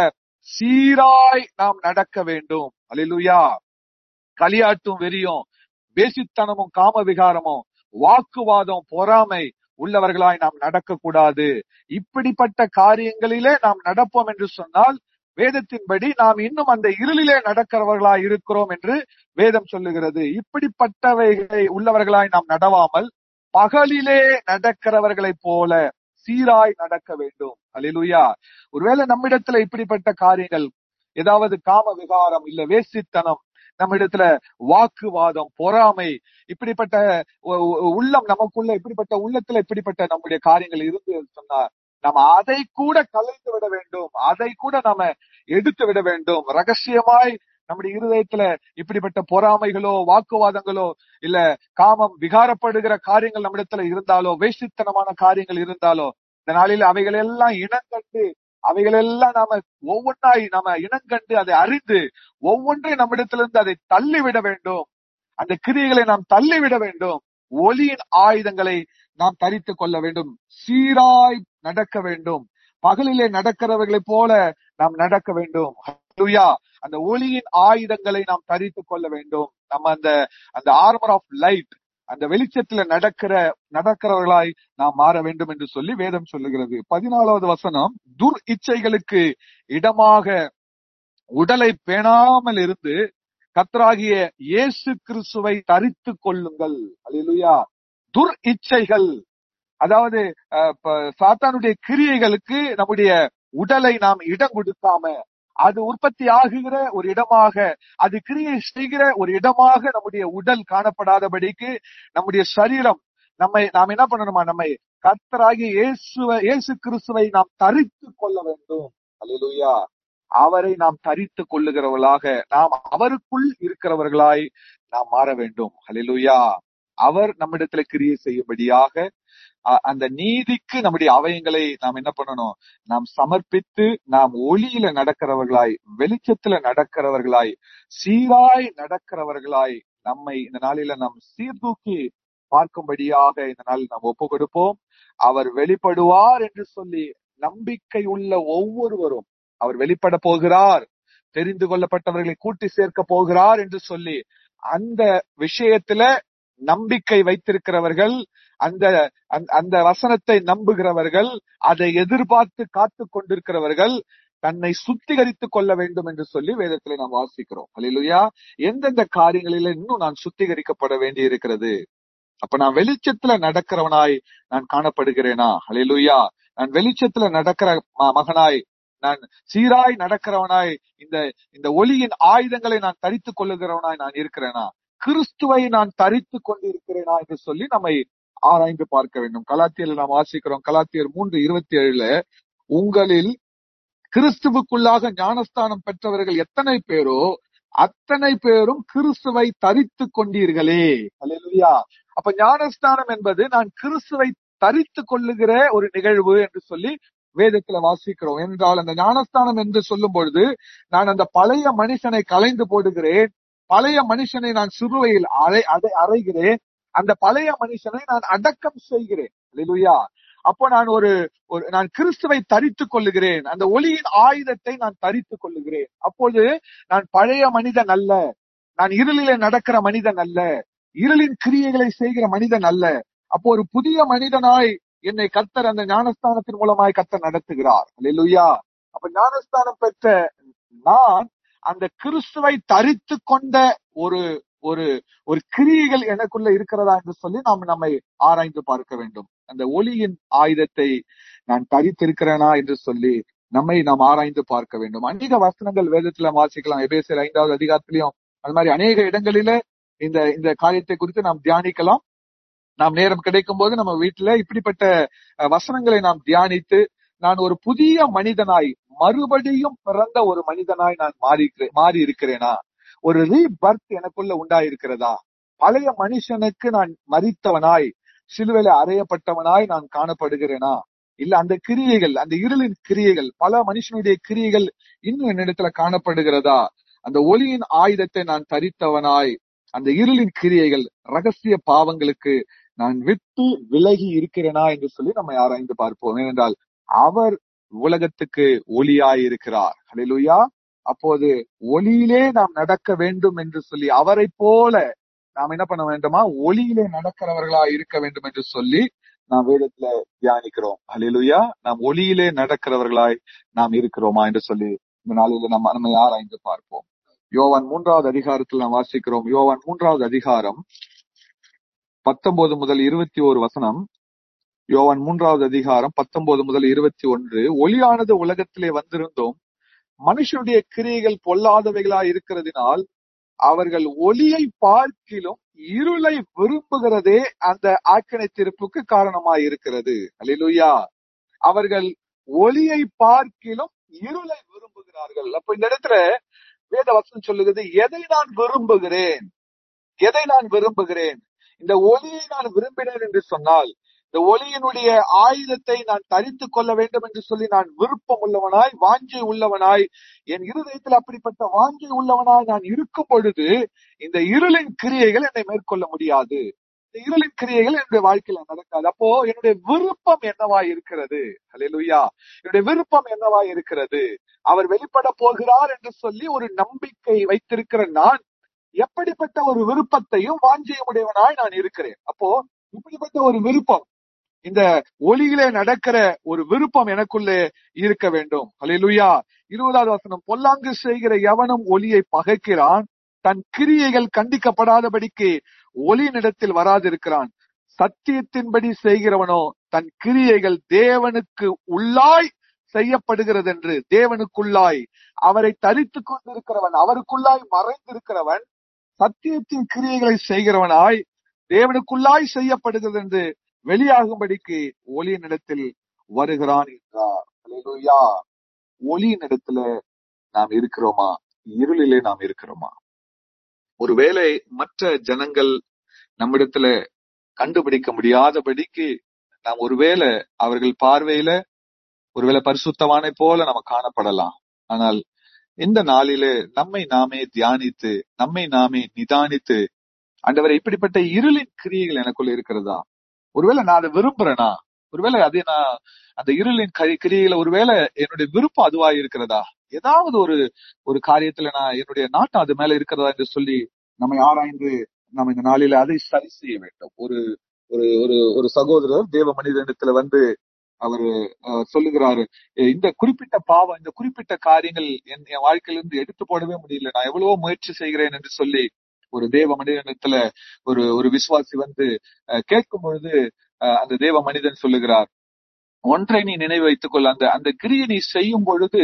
A: சீராய் நாம் நடக்க வேண்டும் அல்லேலூயா களியாட்டும் வெறியும் வேசித்தனமும் காம விகாரமும் வாக்குவாதம் பொறாமை உள்ளவர்களாய் நாம் நடக்கக்கூடாது இப்படிப்பட்ட காரியங்களிலே நாம் நடப்போம் என்று சொன்னால் வேதத்தின்படி நாம் இன்னும் அந்த இருளிலே நடக்கிறவர்களாய் இருக்கிறோம் என்று வேதம் சொல்லுகிறது இப்படிப்பட்டவைகளை உள்ளவர்களாய் நாம் நடவாமல் பகலிலே நடக்கிறவர்களைப் போல சீராய் நடக்க வேண்டும் அல்லேலூயா ஒருவேளை நம்மிடத்துல இப்படிப்பட்ட காரியங்கள் ஏதாவது காம விகாரம் இல்ல வேசித்தனம் நம்மிடத்துல வாக்குவாதம் பொறாமை இப்படிப்பட்ட உ- உ- உள்ளம் நமக்குள்ள இப்படிப்பட்ட உள்ளத்துல இப்படிப்பட்ட நம்முடைய காரியங்கள் இருந்து சொன்னா நம்ம அதை கூட கலைந்து விட வேண்டும் அதை கூட நாம எடுத்து விட வேண்டும் ரகசியமாய் நம்முடைய இருதயத்துல இப்படிப்பட்ட பொறாமைகளோ வாக்குவாதங்களோ இல்ல காமம் விகாரப்படுகிற காரியங்கள் நம்மிடத்துல இருந்தாலோ வேசித்தனமான காரியங்கள் இருந்தாலோ இந்த நாளில் அவைகள் எல்லாம் இனங்கண்டு அவைகள் எல்லாம் நாம ஒவ்வொன்றாய் நாம இனங்கண்டு அதை அறிந்து ஒவ்வொன்றையும் நம்மிடத்திலிருந்து அதை தள்ளிவிட வேண்டும் அந்த கிரியைகளை நாம் தள்ளிவிட வேண்டும் ஒளியின் ஆயுதங்களை நாம் தரித்துக் கொள்ள வேண்டும் சீராய் நடக்க வேண்டும் பகலிலே நடக்கிறவர்களைப் போல நாம் நடக்க வேண்டும் ஹalleluya. அந்த ஒளியின் ஆயுதங்களை நாம் தரித்துக் கொள்ள வேண்டும் நம்ம அந்த அந்த ஆர்மர் ஆஃப் லைட் அந்த வெளிச்சத்துல நடக்கிற நடக்கிறவர்களாய் நாம் மாற வேண்டும் என்று சொல்லி வேதம் சொல்லுகிறது பதினாலாவது வசனம் துர் இச்சைகளுக்கு இடமாக உடலை பேணாமல் இருந்து கத்தராகிய இயேசு கிறிஸ்துவை தரித்துக் கொள்ளுங்கள் அல்லேலூயா துர் இச்சைகள் அதாவது அஹ், ப- சாத்தானுடைய கிரியைகளுக்கு நம்முடைய உடலை நாம் இடம் கொடுக்காம அது உற்பத்தி ஆகுகிற ஒரு இடமாக அது கிரியை செய்கிற ஒரு இடமாக நம்முடைய உடல் காணப்படாதபடிக்கு நம்முடைய சரீரம் நம்மை நாம் என்ன பண்ணணுமா நம்மை கர்த்தராகிய இயேசுவை இயேசு கிறிஸ்துவை நாம் தரித்து கொள்ள வேண்டும் அல்லேலூயா அவரை நாம் தரித்து கொள்ளுகிறவர்களாக நாம் அவருக்குள் இருக்கிறவர்களாய் நாம் மாற வேண்டும் அல்லேலூயா அவர் நம்மிடத்துல கிரியை செய்யும்படியாக அ- அந்த நீதிக்கு நம்முடைய அவயங்களை நாம் என்ன பண்ணணும் நாம் சமர்ப்பித்து நாம் ஒளியில நடக்கிறவர்களாய் வெளிச்சத்துல நடக்கிறவர்களாய் சீராய் நடக்கிறவர்களாய் நம்மை இந்த நாளில நாம் சீர்தூக்கி பார்க்கும்படியாக இந்த நாளில் நாம் ஒப்பு கொடுப்போம் அவர் வெளிப்படுவார் என்று சொல்லி நம்பிக்கை உள்ள ஒவ்வொருவரும் அவர் வெளிப்பட போகிறார் தெரிந்து கொள்ளப்பட்டவர்களை கூட்டி சேர்க்க போகிறார் என்று சொல்லி அந்த விஷயத்துல நம்பிக்கை வைத்திருக்கிறவர்கள் அந்த அந்த- அந்த வசனத்தை நம்புகிறவர்கள் அதை எதிர்பார்த்து காத்து கொண்டிருக்கிறவர்கள் தன்னை சுத்திகரித்துக் கொள்ள வேண்டும் என்று சொல்லி வேதத்திலே நாம் வாசிக்கிறோம் அல்லேலூயா எந்தெந்த காரியங்களில இன்னும் நான் சுத்திகரிக்கப்பட வேண்டி இருக்கிறது அப்ப நான் வெளிச்சத்துல நடக்கிறவனாய் நான் காணப்படுகிறேனா அல்லேலூயா நான் வெளிச்சத்துல நடக்கிற ம- மகனாய் நான் சீராய் நடக்கிறவனாய் இந்த இந்த ஒளியின் ஆயுதங்களை நான் தரித்துக் கொள்ளுகிறவனாய் நான் இருக்கிறேனா கிறிஸ்துவை நான் தரித்துக் கொண்டிருக்கிறேனா என்று சொல்லி நம்மை ஆராய்ந்து பார்க்க வேண்டும் கலாத்தியர்ல நாம் வாசிக்கிறோம் கலாத்தியர் மூன்று இருபத்தி ஏழுல உங்களில் கிறிஸ்துவுக்குள்ளாக ஞானஸ்தானம் பெற்றவர்கள் எத்தனை பேரோ அத்தனை பேரும் கிறிஸ்துவை தரித்துக் கொண்டீர்களே அல்லேலூயா அப்ப ஞானஸ்தானம் என்பது நான் கிறிஸ்துவை தரித்துக் கொள்ளுகிற ஒரு நிகழ்வு என்று சொல்லி வேதத்துல வாசிக்கிறோம் என்றால் அந்த ஞானஸ்தானம் என்று சொல்லும் பொழுது நான் அந்த பழைய மனுஷனை கலைந்து போடுகிறேன் பழைய மனுஷனை நான் சிறுவையில் அறை அடை அறைகிறேன் அந்த பழைய மனுஷனை நான் அடக்கம் செய்கிறேன் அல்லேலூயா அப்போ நான் ஒரு ஒரு நான் கிறிஸ்துவை தரித்துக் கொள்ளுகிறேன் அந்த ஒளியின் ஆயுதத்தை நான் தரித்துக் கொள்ளுகிறேன் அப்போது நான் பழைய மனிதன் அல்ல நான் இருளிலே நடக்கிற மனிதன் அல்ல இருளின் கிரியைகளை செய்கிற மனிதன் அல்ல அப்போ ஒரு புதிய மனிதனாய் என்னை கர்த்தர் அந்த ஞானஸ்தானத்தின் மூலமாய் கர்த்தர் நடத்துகிறார் அல்லேலூயா அப்ப ஞானஸ்தானம் பெற்ற நான் அந்த கிறிஸ்துவை தரித்து கொண்ட ஒரு ஒரு ஒரு கிரியைகள் எனக்குள்ள இருக்கிறதா என்று சொல்லி நாம் நம்மை ஆராய்ந்து பார்க்க வேண்டும் அந்த ஒளியின் ஆயுதத்தை நான் தரித்திருக்கிறேனா என்று சொல்லி நம்மை நாம் ஆராய்ந்து பார்க்க வேண்டும் அநேக வசனங்கள் வேதத்துல வாசிக்கலாம் எபேசியர் ஐந்தாவது அதிகாரத்திலையும் அது மாதிரி அநேக இடங்களில இந்த இந்த காரியத்தை குறித்து நாம் தியானிக்கலாம் நாம் நேரம் கிடைக்கும் போது நம்ம வீட்டுல இப்படிப்பட்ட அஹ், வசனங்களை நாம் தியானித்து நான் ஒரு புதிய மனிதனாய் மறுபடியும் பிறந்த ஒரு மனிதனாய் நான் மாறி மாறி இருக்கிறேனா ஒரு ரீபர்த் எனக்குள்ள உண்டாயிருக்கிறதா பழைய மனுஷனுக்கு நான் மறித்தவனாய் சிலுவையில அறையப்பட்டவனாய் நான் காணப்படுகிறேனா இல்ல அந்த கிரியைகள் அந்த இருளின் கிரியைகள் பல மனுஷனுடைய கிரியைகள் இன்னும் என்னிடத்துல காணப்படுகிறதா அந்த ஒளியின் ஆயுதத்தை நான் தரித்தவனாய் அந்த இருளின் கிரியைகள் ரகசிய பாவங்களுக்கு நான் விட்டு விலகி இருக்கிறேனா என்று சொல்லி நம்ம ஆராய்ந்து பார்ப்போம் ஏனென்றால் அவர் உலகத்துக்கு ஒளியாய் இருக்கிறார் ஹalleluya அப்போது ஒளியிலே நாம் நடக்க வேண்டும் என்று சொல்லி அவரை போல நாம் என்ன பண்ண வேண்டுமா ஒளியிலே நடக்கிறவர்களா இருக்க வேண்டும் என்று சொல்லி நாம் வேதத்துல தியானிக்கிறோம் ஹalleluya நாம் ஒளியிலே நடக்கிறவர்களாய் நாம் இருக்கிறோமா என்று சொல்லி இந்த நாளில நம்ம நம்ம ஆராய்ந்து பார்ப்போம் யோவான் மூன்றாவது அதிகாரத்தில் நாம் வாசிக்கிறோம் யோவான் மூன்றாவது அதிகாரம் பத்தொன்பது முதல் இருபத்தி ஒரு வசனம் யோவான் மூன்றாவது அதிகாரம் பத்தொன்பது முதல் இருபத்தி ஒன்று ஒளியானது உலகத்திலே வந்திருந்தும் மனுஷனுடைய கிரியைகள் பொல்லாதவைகளா இருக்கிறதினால் அவர்கள் ஒளியை பார்க்கிலும் இருளை விரும்புகிறதே அந்த ஆக்கினை தீர்ப்புக்கு காரணமாய் இருக்கிறது அல்லேலூயா அவர்கள் ஒளியை பார்க்கிலும் இருளை விரும்புகிறார்கள் அப்ப இந்த இடத்துல வேத வசனம் சொல்லுகிறது எதை நான் விரும்புகிறேன் எதை நான் விரும்புகிறேன் இந்த ஒளியை நான் விரும்பினேன் என்று சொன்னால் இந்த ஒளியினுடைய ஆயுதத்தை நான் தரித்துக் கொள்ள வேண்டும் என்று சொல்லி நான் விருப்பம் உள்ளவனாய் வாஞ்சை உள்ளவனாய் என் இருதயத்தில் அப்படிப்பட்ட வாஞ்சை உள்ளவனாய் நான் இருக்கும் பொழுது இந்த இருளின் கிரியைகள் என்னை மேற்கொள்ள முடியாது இந்த இருளின் கிரியைகள் என்னுடைய வாழ்க்கையில நடக்காது அப்போ என்னுடைய விருப்பம் என்னவாய் இருக்கிறது அல்லேலூயா என்னுடைய விருப்பம் என்னவாய் இருக்கிறது அவர் வெளிப்பட போகிறார் என்று சொல்லி ஒரு நம்பிக்கை வைத்திருக்கிற நான் எப்படிப்பட்ட ஒரு விருப்பத்தையும் வாஞ்சையும் உடையவனாய் நான் இருக்கிறேன் அப்போ இப்படிப்பட்ட ஒரு விருப்பம் இந்த ஒளியிலே நடக்கிற ஒரு விருப்பம் எனக்குள்ளே இருக்க வேண்டும் அல்லேலூயா இருபதாவது வசனம் பொல்லாங்கு செய்கிற எவனும் ஒளியை பகைக்கிறான் தன் கிரியைகள் கண்டிக்கப்படாதபடிக்கு ஒளியினிடத்தில் வராதிருக்கிறான் சத்தியத்தின்படி செய்கிறவனோ தன் கிரியைகள் தேவனுக்கு உள்ளாய் செய்யப்படுகிறது என்று தேவனுக்குள்ளாய் அவரை தரித்துக் கொண்டிருக்கிறவன் அவருக்குள்ளாய் மறைந்திருக்கிறவன் சத்தியத்தின் கிரியைகளை செய்கிறவனாய் தேவனுக்குள்ளாய் செய்யப்படுகிறது என்று வெளியாகும்படிக்கு ஒளியினிடத்தில் வருகிறான் என்றார் அல்லேலூயா ஒளியினிடத்துல நாம் இருக்கிறோமா இருளிலே நாம் இருக்கிறோமா ஒருவேளை மற்ற ஜனங்கள் நம்மிடத்துல கண்டுபிடிக்க முடியாதபடிக்கு நாம் ஒருவேளை அவர்கள் பார்வையில ஒருவேளை பரிசுத்தவானை போல நம்ம காணப்படலாம் ஆனால் இந்த நாளிலே நம்மை நாமே தியானித்து நம்மை நாமே நிதானித்து ஆண்டவரை இப்படிப்பட்ட இருளின் கிரியைகள் எனக்குள்ள இருக்கிறதா ஒருவேளை நான் அதை விரும்புறேனா ஒருவேளை அது நான் அந்த இருளின் கரி- கிரியையில ஒருவேளை என்னுடைய விருப்பம் அதுவா இருக்கிறதா ஏதாவது ஒரு ஒரு காரியத்துல நான் என்னுடைய நாட்டம் அது மேல இருக்கிறதா என்று சொல்லி நம்மை ஆராய்ந்து நம்ம இந்த நாளில அதை சரி செய்ய வேண்டும் ஒரு ஒரு ஒரு ஒரு சகோதரர் தேவ மனிதனிடத்துல வந்து அவரு அஹ், சொல்லுகிறாரு "எ- இந்த குறிப்பிட்ட பாவம் இந்த குறிப்பிட்ட காரியங்கள் என் என் வாழ்க்கையிலிருந்து எடுத்து போடவே முடியல நான் எவ்வளவோ முயற்சி செய்கிறேன் என்று சொல்லி ஒரு தேவ மனிதனிடத்துல ஒரு ஒரு விசுவாசி வந்து அஹ், கேட்கும் பொழுது அஹ், அந்த தேவ மனிதன் சொல்லுகிறார் ஒன்றை நீ நினைவு வைத்துக் கொள் அந்த அந்த கிரியை நீ செய்யும் பொழுது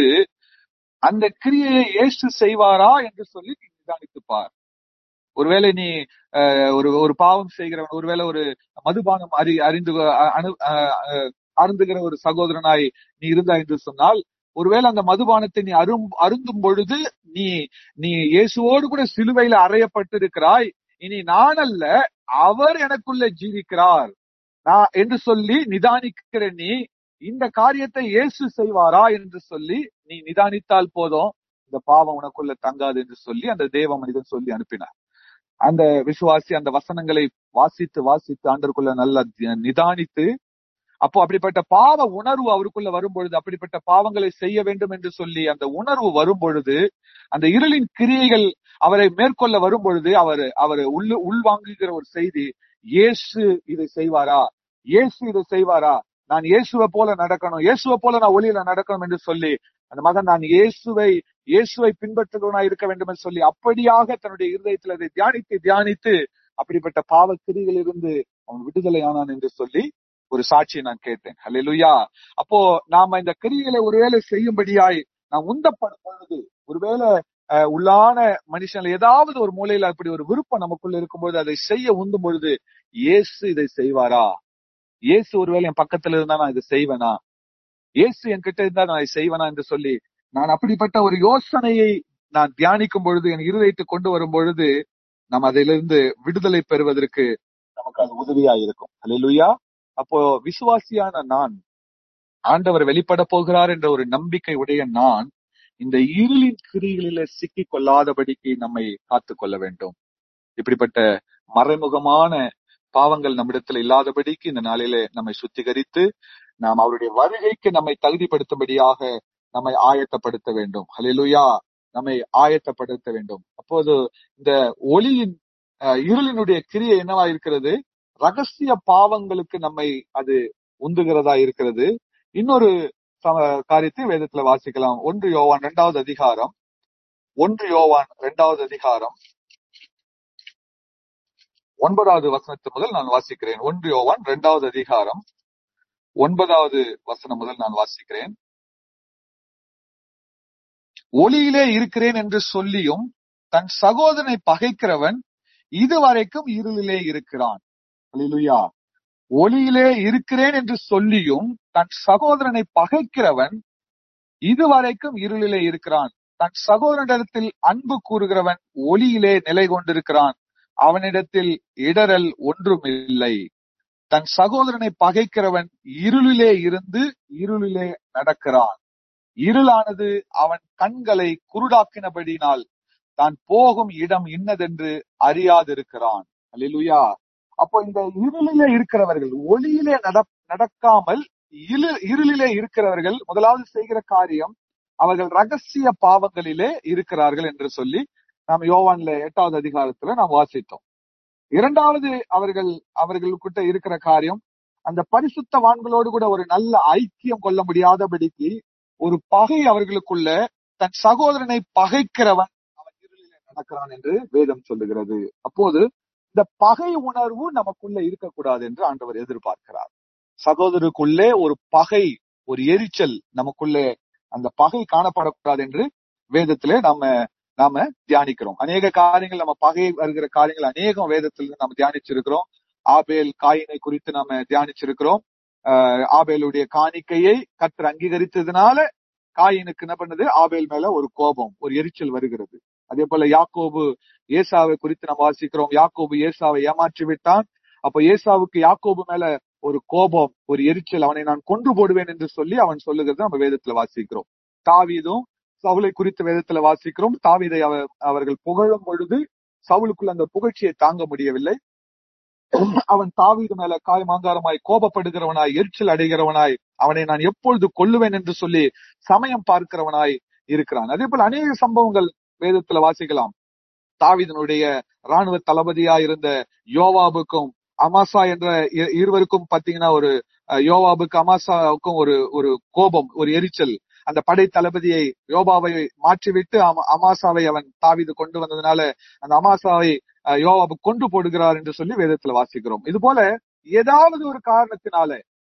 A: அந்த கிரியையை இயேசு செய்வாரா என்று சொல்லி நீ நிதானித்துப் பார் ஒருவேளை நீ அஹ், ஒரு ஒரு பாவம் செய்கிறவன் ஒருவேளை ஒரு மதுபானம் அறி அறிந்து அ- அணு அஹ், அஹ், அருந்துகிற ஒரு சகோதரனாய் நீ இருந்தாய் என்று சொன்னால் ஒருவேளை அந்த மதுபானத்தை நீ அரும் அருந்தும் பொழுது நீ நீ இயேசுவோடு கூட சிலுவையில அறையப்பட்டிருக்கிறாய் இனி நான் அல்ல அவர் எனக்குள்ள ஜீவிக்கிறார் நான் என்று சொல்லி நிதானிக்கிற நீ இந்த காரியத்தை இயேசு செய்வாரா என்று சொல்லி நீ நிதானித்தால் போதும் இந்த பாவம் உனக்குள்ள தங்காது என்று சொல்லி அந்த தேவ மனிதன் சொல்லி அனுப்பினார் அந்த விசுவாசி அந்த வசனங்களை வாசித்து வாசித்து ஆண்டருக்குள்ள நல்லா தி- நிதானித்து அப்போ அப்படிப்பட்ட பாவ உணர்வு அவருக்குள்ள வரும்பொழுது அப்படிப்பட்ட பாவங்களை செய்ய வேண்டும் என்று சொல்லி அந்த உணர்வு வரும்பொழுது அந்த இருளின் கிரியைகள் அவரை மேற்கொள்ள வரும்பொழுது அவர் அவர் உள் உள்வாங்குகிற ஒரு செய்தி இயேசு இதை செய்வாரா இயேசு இதை செய்வாரா நான் இயேசுவை போல நடக்கணும் இயேசுவை போல நான் ஒளியில நடக்கணும் என்று சொல்லி அந்த மகன் நான் இயேசுவை இயேசுவை பின்பற்றுகிறவனா இருக்க வேண்டும் என்று சொல்லி அப்படியாக தன்னுடைய இருதயத்தில் அதை தியானித்து தியானித்து அப்படிப்பட்ட பாவ கிரிகளிலிருந்து அவன் விடுதலை ஆனான் என்று சொல்லி ஒரு சாட்சியை நான் கேட்டேன் ஹalleluya அப்போ நாம இந்த கிரியைகளை ஒருவேளை செய்யும்படியாய் நாம் உந்தப்படும் பொழுது ஒருவேளை அஹ், உள்ளான மனுஷன்ல ஏதாவது ஒரு மூலையில அப்படி ஒரு விருப்பம் நமக்குள்ள இருக்கும்போது அதை செய்ய உந்தும் பொழுது இயேசு இதை செய்வாரா இயேசு ஒருவேளை என் பக்கத்துல இருந்தா நான் இதை செய்வேனா இயேசு என்கிட்ட இருந்தா நான் இதை செய்வேனா என்று சொல்லி நான் அப்படிப்பட்ட ஒரு யோசனையை நான் தியானிக்கும் பொழுது என் இருதயத்தை கொண்டு வரும் பொழுது நாம் அதிலிருந்து விடுதலை பெறுவதற்கு நமக்கு அது உதவியா இருக்கும் ஹalleluya அப்போ விசுவாசியான நான் ஆண்டவர் வெளிப்பட போகிறார் என்ற ஒரு நம்பிக்கை உடைய நான் இந்த இருளின் கிரிகளில சிக்கிக் கொள்ளாதபடிக்கு நம்மை காத்துக் கொள்ள வேண்டும் இப்படிப்பட்ட மறைமுகமான பாவங்கள் நம்மிடத்தில் இல்லாதபடிக்கு இந்த நாளிலே நம்மை சுத்திகரித்து நாம் அவருடைய வருகைக்கு நம்மை தகுதிப்படுத்தும்படியாக நம்மை ஆயத்தப்படுத்த வேண்டும் ஹalleluya நம்மை ஆயத்தப்படுத்த வேண்டும் அப்போது இந்த ஒளியின் அஹ், இருளினுடைய கிரியை என்னவா இருக்கிறது ரகசிய பாவங்களுக்கு நம்மை அது உந்துகிறதா இருக்கிறது இன்னொரு சம- காரியத்தை வேதத்துல வாசிக்கலாம் ஒன்று யோவான் இரண்டாவது அதிகாரம் ஒன்று யோவான் இரண்டாவது அதிகாரம் ஒன்பதாவது வசனத்து முதல் நான் வாசிக்கிறேன் ஒன்று யோவான் இரண்டாவது அதிகாரம் ஒன்பதாவது வசனம் முதல் நான் வாசிக்கிறேன் ஒளியிலே இருக்கிறேன் என்று சொல்லியும் தன் சகோதரனை பகைக்கிறவன் இதுவரைக்கும் இருளிலே இருக்கிறான் அல்லேலூயா ஒளியிலே இருக்கிறேன் என்று சொல்லியும் தன் சகோதரனை பகைக்கிறவன் இதுவரைக்கும் இருளிலே இருக்கிறான் தன் சகோதரனிடத்தில் அன்பு கூறுகிறவன் ஒளியிலே நிலை கொண்டிருக்கிறான் அவனிடத்தில் இடரல் ஒன்றும் இல்லை தன் சகோதரனை பகைக்கிறவன் இருளிலே இருந்து இருளிலே நடக்கிறான் இருளானது அவன் கண்களை குருடாக்கினபடினால் தான் போகும் இடம் இன்னதென்று அறியாதிருக்கிறான் அல்லேலூயா அப்போ இந்த இருளிலே இருக்கிறவர்கள் ஒளியிலே நட நடக்காமல் இரு இருளிலே இருக்கிறவர்கள் முதலாவது செய்கிற காரியம் அவர்கள் ரகசிய பாவங்களிலே இருக்கிறார்கள் என்று சொல்லி நாம் யோவான்ல எட்டாவது அதிகாரத்துல நாம் வாசித்தோம் இரண்டாவது அவர்கள் அவர்களுக்கிட்ட இருக்கிற காரியம் அந்த பரிசுத்தவான்களோடு கூட ஒரு நல்ல ஐக்கியம் கொள்ள முடியாதபடிக்கு ஒரு பகை அவர்களுக்குள்ள தன் சகோதரனை பகைக்கிறவன் அவன் இருளிலே நடக்கிறான் என்று வேதம் சொல்லுகிறது அப்போது இந்த பகை உணர்வு நமக்குள்ள இருக்கக்கூடாது என்று ஆண்டவர் எதிர்பார்க்கிறார் சகோதரருக்குள்ளே ஒரு பகை ஒரு எரிச்சல் நமக்குள்ளே அந்த பகை காணப்படக்கூடாது என்று வேதத்திலே நாம நாம தியானிக்கிறோம் அநேக காரியங்கள் நம்ம பகை வருகிற காரியங்கள் அநேகம் வேதத்தில் நம்ம தியானிச்சிருக்கிறோம் ஆபேல் காயினை குறித்து நாம தியானிச்சிருக்கிறோம் ஆஹ் ஆபேலுடைய காணிக்கையை கர்த்தர் அங்கீகரித்ததுனால காயினுக்கு என்ன பண்ணுது ஆபேல் மேல ஒரு கோபம் ஒரு எரிச்சல் வருகிறது அதே போல யாக்கோபு ஏசாவை குறித்து நம்ம வாசிக்கிறோம் யாக்கோபு ஏசாவை ஏமாற்றி விட்டான் அப்ப ஏசாவுக்கு யாக்கோபு மேல ஒரு கோபம் ஒரு எரிச்சல் அவனை நான் கொன்று போடுவேன் என்று சொல்லி அவன் சொல்லுகிறத நம்ம வேதத்துல வாசிக்கிறோம் தாவீதும் சவுலை குறித்து வேதத்துல வாசிக்கிறோம் தாவீதை அவ- அவர்கள் புகழும் பொழுது சவுலுக்குள்ள அந்த புகழ்ச்சியை தாங்க முடியவில்லை அவன் தாவீது மேல காயமாங்காரமாய் கோபப்படுகிறவனாய் எரிச்சல் அடைகிறவனாய் அவனை நான் எப்பொழுது கொல்லுவேன் என்று சொல்லி சமயம் பார்க்கிறவனாய் இருக்கிறான் அதே போல அநேக சம்பவங்கள் வேதத்துல வாசிக்கலாம் தாவீதனுடைய ராணுவ தளபதியா இருந்த யோவாபுக்கும் அமாசா என்ற இ- இருவருக்கும் பாத்தீங்கன்னா ஒரு அஹ், யோவாபுக்கு அமாசாவுக்கும் ஒரு ஒரு கோபம் ஒரு எரிச்சல் அந்த படை தளபதியை யோபாவை மாற்றிவிட்டு அம- அமாசாவை அவன் தாவீது கொண்டு வந்ததுனால அந்த அமாசாவை அஹ், யோவாபு கொண்டு போடுகிறார் என்று சொல்லி வேதத்துல வாசிக்கிறோம் இது போல ஏதாவது ஒரு காரணத்தினால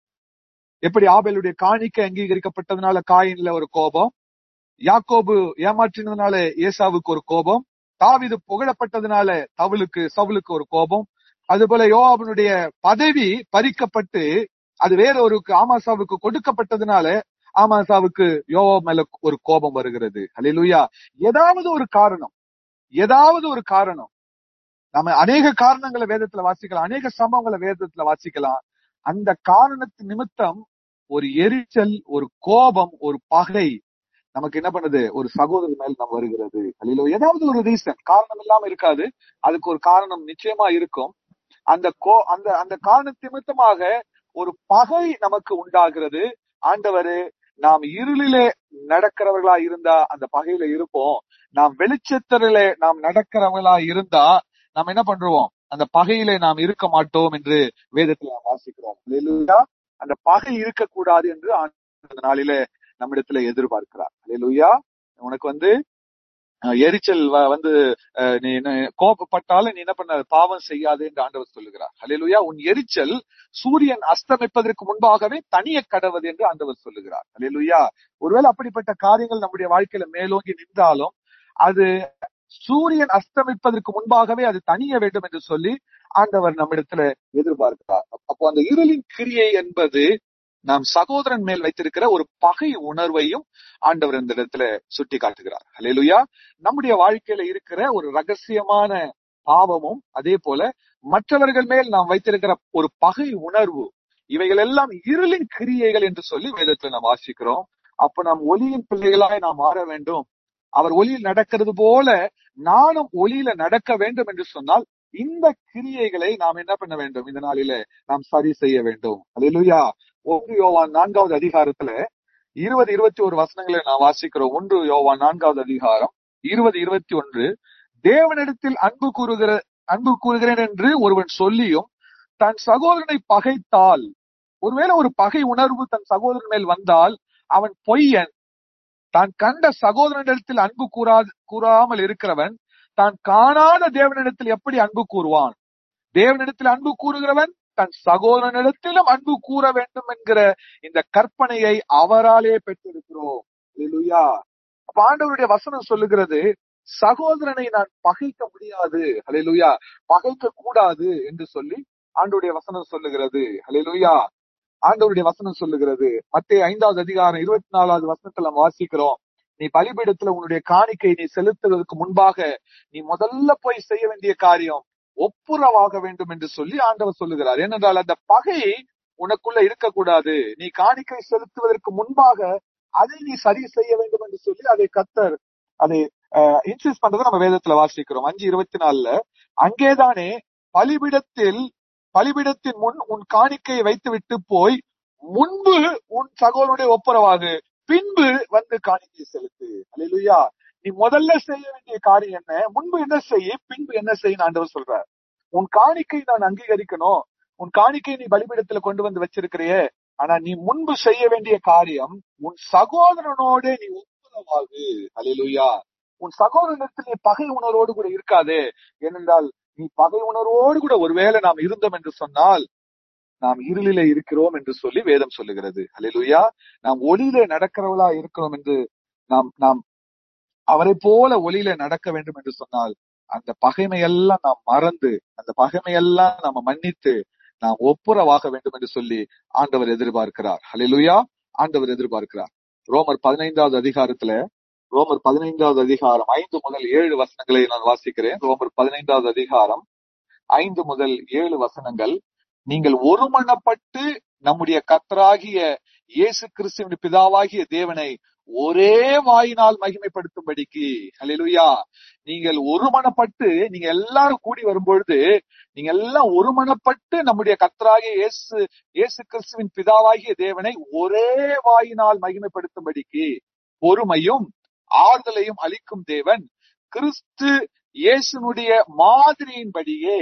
A: எப்படி ஆபேலுடைய காணிக்கை அங்கீகரிக்கப்பட்டதுனால காயின்ல ஒரு கோபம் யாக்கோபு ஏமாற்றினதுனால ஏசாவுக்கு ஒரு கோபம் தாவீது புகழப்பட்டதுனால தவுலுக்கு சவுலுக்கு ஒரு கோபம் அதுபோல யோவாபனுடைய பதவி பறிக்கப்பட்டு அது வேற ஒரு ஆமாசாவுக்கு கொடுக்கப்பட்டதுனால ஆமாசாவுக்கு யோவா மேல ஒரு கோபம் வருகிறது ஹalleluya ஏதாவது ஒரு காரணம் ஏதாவது ஒரு காரணம் நம்ம அநேக காரணங்களை வேதத்துல வாசிக்கலாம் அநேக சம்பவங்களை வேதத்துல வாசிக்கலாம் அந்த காரணத்து நிமித்தம் ஒரு எரிச்சல் ஒரு கோபம் ஒரு பகை நமக்கு என்ன பண்ணுது ஒரு சகோதரர் மேல் நம்ம வருகிறது அல்ல ஏதாவது ஒரு ரீசன் காரணம் இல்லாம இருக்காது அதுக்கு ஒரு காரணம் நிச்சயமா இருக்கும் அந்த கோ அந்த அந்த காரண நிமித்தமாக ஒரு பகை நமக்கு உண்டாகிறது ஆண்டவரு நாம் இருளிலே நடக்கிறவர்களா இருந்தா அந்த பகையில இருப்போம் நாம் வெளிச்சத்திலே நாம் நடக்கிறவர்களா இருந்தா நாம் என்ன பண்றோம் அந்த பகையிலே நாம் இருக்க மாட்டோம் என்று வேதத்தில் நாம் வாசிக்கிறோம் அல்லேலூயா அந்த பகை இருக்கக்கூடாது என்று ஆண்டவர் இந்த நாளிலே நம்மிடத்துல எதிர்பார்க்கிறார் அல்லேலூயா உனக்கு வந்து அஹ், எரிச்சல் வ- வந்து அஹ், நீ என்ன கோபப்பட்டாலும் நீ என்ன பண்ண பாவம் செய்யாது என்று ஆண்டவர் சொல்லுகிறார் அல்லேலூயா உன் எரிச்சல் சூரியன் அஸ்தமிப்பதற்கு முன்பாகவே தனிய கடவது என்று ஆண்டவர் சொல்லுகிறார் அல்லேலூயா ஒருவேளை அப்படிப்பட்ட காரியங்கள் நம்முடைய வாழ்க்கையில மேலோங்கி நின்றாலும் அது சூரியன் அஸ்தமிப்பதற்கு முன்பாகவே அது தனிய வேண்டும் என்று சொல்லி ஆண்டவர் நம்மிடத்துல எதிர்பார்க்கிறார் அப்போ அந்த இருளின் கிரியை என்பது நாம் சகோதரன் மேல் வைத்திருக்கிற ஒரு பகை உணர்வையும் ஆண்டவர் இந்த இடத்துல சுட்டி காட்டுகிறார் ஹalleluya நம்முடைய வாழ்க்கையில இருக்கிற ஒரு ரகசியமான பாவமும் அதே போல மற்றவர்கள் மேல் நாம் வைத்திருக்கிற ஒரு பகை உணர்வு இவைகள் எல்லாம் இருளின் கிரியைகள் என்று சொல்லி வேதத்துல நாம் வாசிக்கிறோம் அப்ப நாம் ஒளியின் பிள்ளைகளாய் நாம் மாற வேண்டும் அவர் ஒளியில் நடக்கிறது போல நானும் ஒளியில நடக்க வேண்டும் என்று சொன்னால் இந்த கிரியைகளை நாம் என்ன பண்ண வேண்டும் இந்த நாளில நாம் சரி செய்ய வேண்டும் அல்லேலூயா ஒன்று யோவான் நான்காவது அதிகாரத்துல இருபது இருபத்தி ஒரு வசனங்களை நாம் வாசிக்கிறோம் ஒன்று யோவான் நான்காவது அதிகாரம் இருபது இருபத்தி ஒன்று தேவனிடத்தில் அன்பு கூறுகிற அன்பு கூறுகிறேன் என்று ஒருவன் சொல்லியும் தன் சகோதரனை பகைத்தால் ஒருவேளை ஒரு பகை உணர்வு தன் சகோதரன் மேல் வந்தால் அவன் பொய்யன் தான் கண்ட சகோதரனிடத்தில் அன்பு கூறாது கூறாமல் இருக்கிறவன் தான் காணாத தேவனிடத்தில் எப்படி அன்பு கூறுவான் தேவனிடத்தில் அன்பு கூறுகிறவன் தன் சகோதரனிடத்திலும் அன்பு கூற வேண்டும் என்கிற இந்த கற்பனையை அவராலே பெற்றிருக்கிறோம் அல்லேலூயா அப்ப ஆண்டவருடைய வசனம் சொல்லுகிறது சகோதரனை நான் பகைக்க முடியாது ஹalleluya பகைக்க கூடாது என்று சொல்லி ஆண்டவருடைய வசனம் சொல்லுகிறது ஹalleluya ஆண்டவருடைய வசனம் சொல்லுகிறது மத்திய ஐந்தாவது அதிகாரம் இருபத்தி நாலாவது வசனத்துல நம்ம வாசிக்கிறோம் நீ பலிபீடத்துல உன்னுடைய காணிக்கை நீ செலுத்துவதற்கு முன்பாக நீ முதல்ல போய் செய்ய வேண்டிய காரியம் ஒப்புரவாக வேண்டும் என்று சொல்லி ஆண்டவர் சொல்லுகிறார் ஏனென்றால் அந்த பகை உனக்குள்ள இருக்கக்கூடாது நீ காணிக்கை செலுத்துவதற்கு முன்பாக அதை நீ சரி செய்ய வேண்டும் என்று சொல்லி அதை கத்தர் அதை இன்சிஸ்ட் பண்றதை நம்ம வேதத்துல வாசிக்கிறோம் அஞ்சு இருபத்தி நாலுல அங்கேதானே பலிபிடத்தில் பலிபிடத்தின் முன் உன் காணிக்கையை வைத்துவிட்டு போய் முன்பு உன் சகோதரனுடைய ஒப்புரவாகு பின்பு வந்து காணிக்கை செலுத்து அல்லேலூயா நீ முதல்ல செய்ய வேண்டிய காரியம் என்ன முன்பு என்ன செய்ய பின்பு என்ன செய்ய ஆண்டவர் சொல்றார் உன் காணிக்கை நான் அங்கீகரிக்கணும் உன் காணிக்கை நீ பலிபீடத்துல கொண்டு வந்து வச்சிருக்கிறியே ஆனா நீ முன்பு செய்ய வேண்டிய காரியம் உன் சகோதரனோட நீ ஒப்புரவாகு அல்லேலூயா உன் சகோதரனிடத்தில் நீ பகை உணர்வோடு கூட இருக்காதே ஏனென்றால் நீ பகை உணர்வோடு கூட ஒருவேளை நாம் இருந்தோம் என்று சொன்னால் நாம் இருளிலே இருக்கிறோம் என்று சொல்லி வேதம் சொல்லுகிறது அல்லேலூயா நாம் ஒளியிலே நடக்கிறவளா இருக்கிறோம் என்று நாம் நாம் அவரை போல ஒளியில நடக்க வேண்டும் என்று சொன்னால் அந்த பகைமையெல்லாம் நாம் மறந்து அந்த பகைமையெல்லாம் நாம மன்னித்து நாம் ஒப்புரவாக வேண்டும் என்று சொல்லி ஆண்டவர் எதிர்பார்க்கிறார் ஹalleluya ஆண்டவர் எதிர்பார்க்கிறார் ரோமர் பதினைந்தாவது அதிகாரத்துல ரோமர் பதினைந்தாவது அதிகாரம் ஐந்து முதல் ஏழு வசனங்களை நான் வாசிக்கிறேன் ரோமர் பதினைந்தாவது அதிகாரம் ஐந்து முதல் ஏழு வசனங்கள் நீங்கள் ஒருமனப்பட்டு நம்முடைய கத்தராகிய இயேசு கிறிஸ்துவின் பிதாவாகிய தேவனை ஒரே வாயினால் மகிமைப்படுத்தும்படிக்கு ஹalleluya நீங்கள் ஒருமனப்பட்டு நீங்க எல்லாரும் கூடி வரும்பொழுது நீங்க எல்லாம் ஒருமனப்பட்டு நம்முடைய கத்தராகிய இயேசு இயேசு கிறிஸ்துவின் பிதாவாகிய தேவனை ஒரே வாயினால் மகிமைப்படுத்தும்படிக்கு பொறுமையும் ஆறுதலையும் அளிக்கும் தேவன் கிறிஸ்து இயேசுனுடைய மாதிரியின்படியே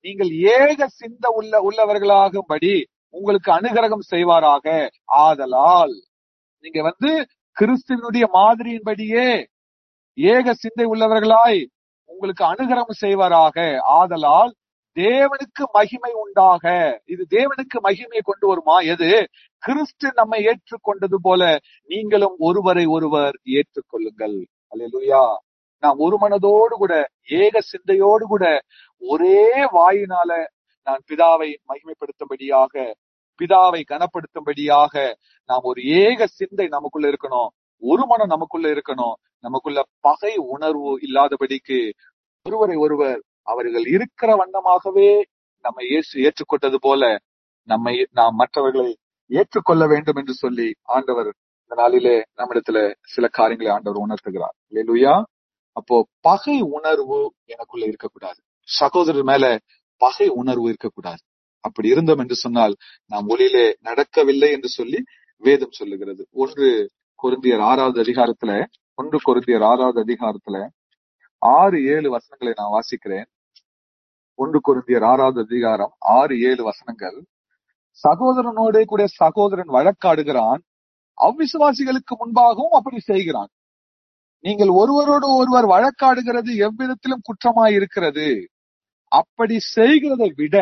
A: நீங்கள் ஏக சிந்த உள்ள உள்ளவர்களாகும்படி உங்களுக்கு அனுகிரகம் செய்வாராக ஆதலால் நீங்க வந்து கிறிஸ்துவனுடைய மாதிரியின்படியே ஏக சிந்தை உள்ளவர்களாய் உங்களுக்கு அனுகிரகம் செய்வாராக ஆதலால் தேவனுக்கு மகிமை உண்டாக இது தேவனுக்கு மகிமையை கொண்டு வருமா எது கிறிஸ்து நம்மை ஏற்றுக்கொண்டது போல நீங்களும் ஒருவரை ஒருவர் ஏற்றுக்கொள்ளுங்கள் அல்லேலூயா நாம் ஒரு மனதோடு கூட ஏக சிந்தையோடு கூட ஒரே வாயினால நான் பிதாவை மகிமைப்படுத்தும்படியாக பிதாவை கனப்படுத்தும்படியாக நாம் ஒரு ஏக சிந்தை நமக்குள்ள இருக்கணும் ஒரு மனம் நமக்குள்ள இருக்கணும் நமக்குள்ள பகை உணர்வு இல்லாதபடிக்கு ஒருவரை ஒருவர் அவர்கள் இருக்கிற வண்ணமாகவே நம்மை இயேசு ஏற்றுக்கொண்டது போல நம்மை நாம் மற்றவர்களை ஏற்றுக்கொள்ள வேண்டும் என்று சொல்லி ஆண்டவர் இந்த நாளிலே நம்மிடத்துல சில காரியங்களை ஆண்டவர் உணர்த்துகிறார் இல்லையா அப்போ பகை உணர்வு எனக்குள்ள இருக்கக்கூடாது சகோதரர் மேல பகை உணர்வு இருக்கக்கூடாது அப்படி இருந்தோம் என்று சொன்னால் நாம் ஒளியிலே நடக்கவில்லை என்று சொல்லி வேதம் சொல்லுகிறது ஒன்று கொருந்தியர் ஆறாவது அதிகாரத்துல ஒன்று கொருந்தியர் ஆறாவது அதிகாரத்துல ஆறு ஏழு வசனங்களை நான் வாசிக்கிறேன் ஒன்று கொருந்தியர் ஆறாவது அதிகாரம் ஆறு ஏழு வசனங்கள் சகோதரனோட கூட சகோதரன் வழக்காடுகிறான் அவ்விசுவாசிகளுக்கு முன்பாகவும் அப்படி செய்கிறான் நீங்கள் ஒருவரோடு ஒருவர் வழக்காடுகிறது எவ்விதத்திலும் குற்றமாய் இருக்கிறது அப்படி செய்கிறதை விட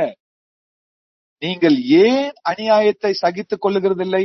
A: நீங்கள் ஏன் அநியாயத்தை சகித்துக் கொள்ளுகிறதில்லை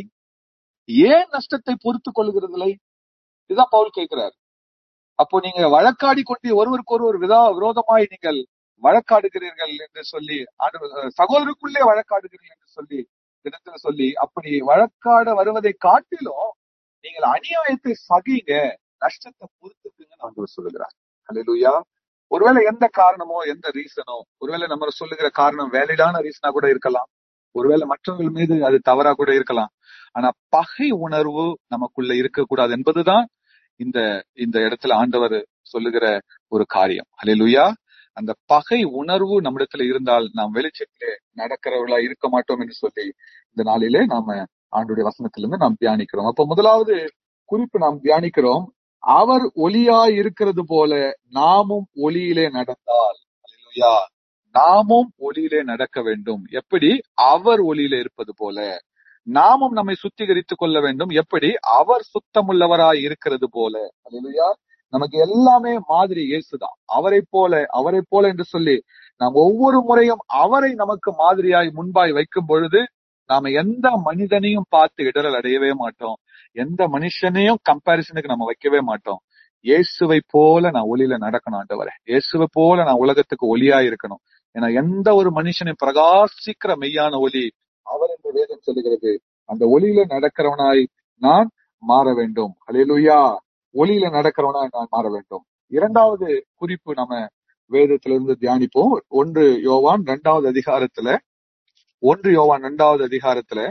A: ஏன் நஷ்டத்தை பொறுத்துக் கொள்ளுகிறதில்லை இதுதான் பவுல் கேட்கிறார் அப்போ நீங்க வழக்காடி கொண்டு ஒருவருக்கு ஒருவர் விதா விரோதமாய் நீங்கள் வழக்காடுகிறீர்கள் என்று சொல்லி ஆண்டவர் சகோதரருக்குள்ளே வழக்காடுகிறீர்கள் என்று சொல்லி இடத்துல சொல்லி அப்படி வழக்காட வருவதை காட்டிலும் நீங்கள் அநியாயத்தை சகிங்க நஷ்டத்தை பொறுத்துக்குங்கன்னு ஆண்டவர் சொல்லுகிறார் அல்லேலூயா ஒருவேளை எந்த காரணமோ எந்த ரீசனோ ஒருவேளை நம்ம சொல்லுகிற காரணம் வேலிடான ரீசனா கூட இருக்கலாம் ஒருவேளை மற்றவர்கள் மீது அது தவறா கூட இருக்கலாம் ஆனா பகை உணர்வு நமக்குள்ள இருக்கக்கூடாது என்பதுதான் இந்த இந்த இடத்துல ஆண்டவர் சொல்லுகிற ஒரு காரியம் அல்லேலூயா அந்த பகை உணர்வு நம்மிடத்துல இருந்தால் நாம் வெளிச்சத்திலே நடக்கிறவர்களா இருக்க மாட்டோம் என்று சொல்லி இந்த நாளிலே நாம ஆண்டுடைய வசனத்திலிருந்து நாம் தியானிக்கிறோம் அப்ப முதலாவது குறிப்பு நாம் தியானிக்கிறோம் அவர் ஒளியாய் இருக்கிறது போல நாமும் ஒளியிலே நடந்தால் அல்லேலூயா நாமும் ஒளியிலே நடக்க வேண்டும் எப்படி அவர் ஒளியிலே இருப்பது போல நாமும் நம்மை சுத்திகரித்துக் கொள்ள வேண்டும் எப்படி அவர் சுத்தமுள்ளவராய் இருக்கிறது போல அல்லேலூயா நமக்கு எல்லாமே மாதிரி இயேசுதான் அவரை போல அவரை போல என்று சொல்லி நாம் ஒவ்வொரு முறையும் அவரை நமக்கு மாதிரியாய் முன்பாய் வைக்கும் பொழுது நாம எந்த மனிதனையும் பார்த்து இடரல் அடையவே மாட்டோம் எந்த மனுஷனையும் கம்பாரிசனுக்கு நம்ம வைக்கவே மாட்டோம் இயேசுவை போல நான் ஒளியில நடக்கணும் ஆண்டவரே இயேசுவை போல நான் உலகத்துக்கு ஒளியா இருக்கணும் ஏன்னா எந்த ஒரு மனுஷனையும் பிரகாசிக்கிற மெய்யான ஒளி அவர் என்று வேதம் சொல்லுகிறது அந்த ஒளியில நடக்கிறவனாய் நான் மாற வேண்டும் ஹalleluya ஒளியில நடக்கிறவனாய் நான் மாற வேண்டும் இரண்டாவது குறிப்பு நம்ம வேதத்திலிருந்து தியானிப்போம் ஒன்று யோவான் இரண்டாவது அதிகாரத்துல ஒன்று யோவான் இரண்டாவது அதிகாரத்துல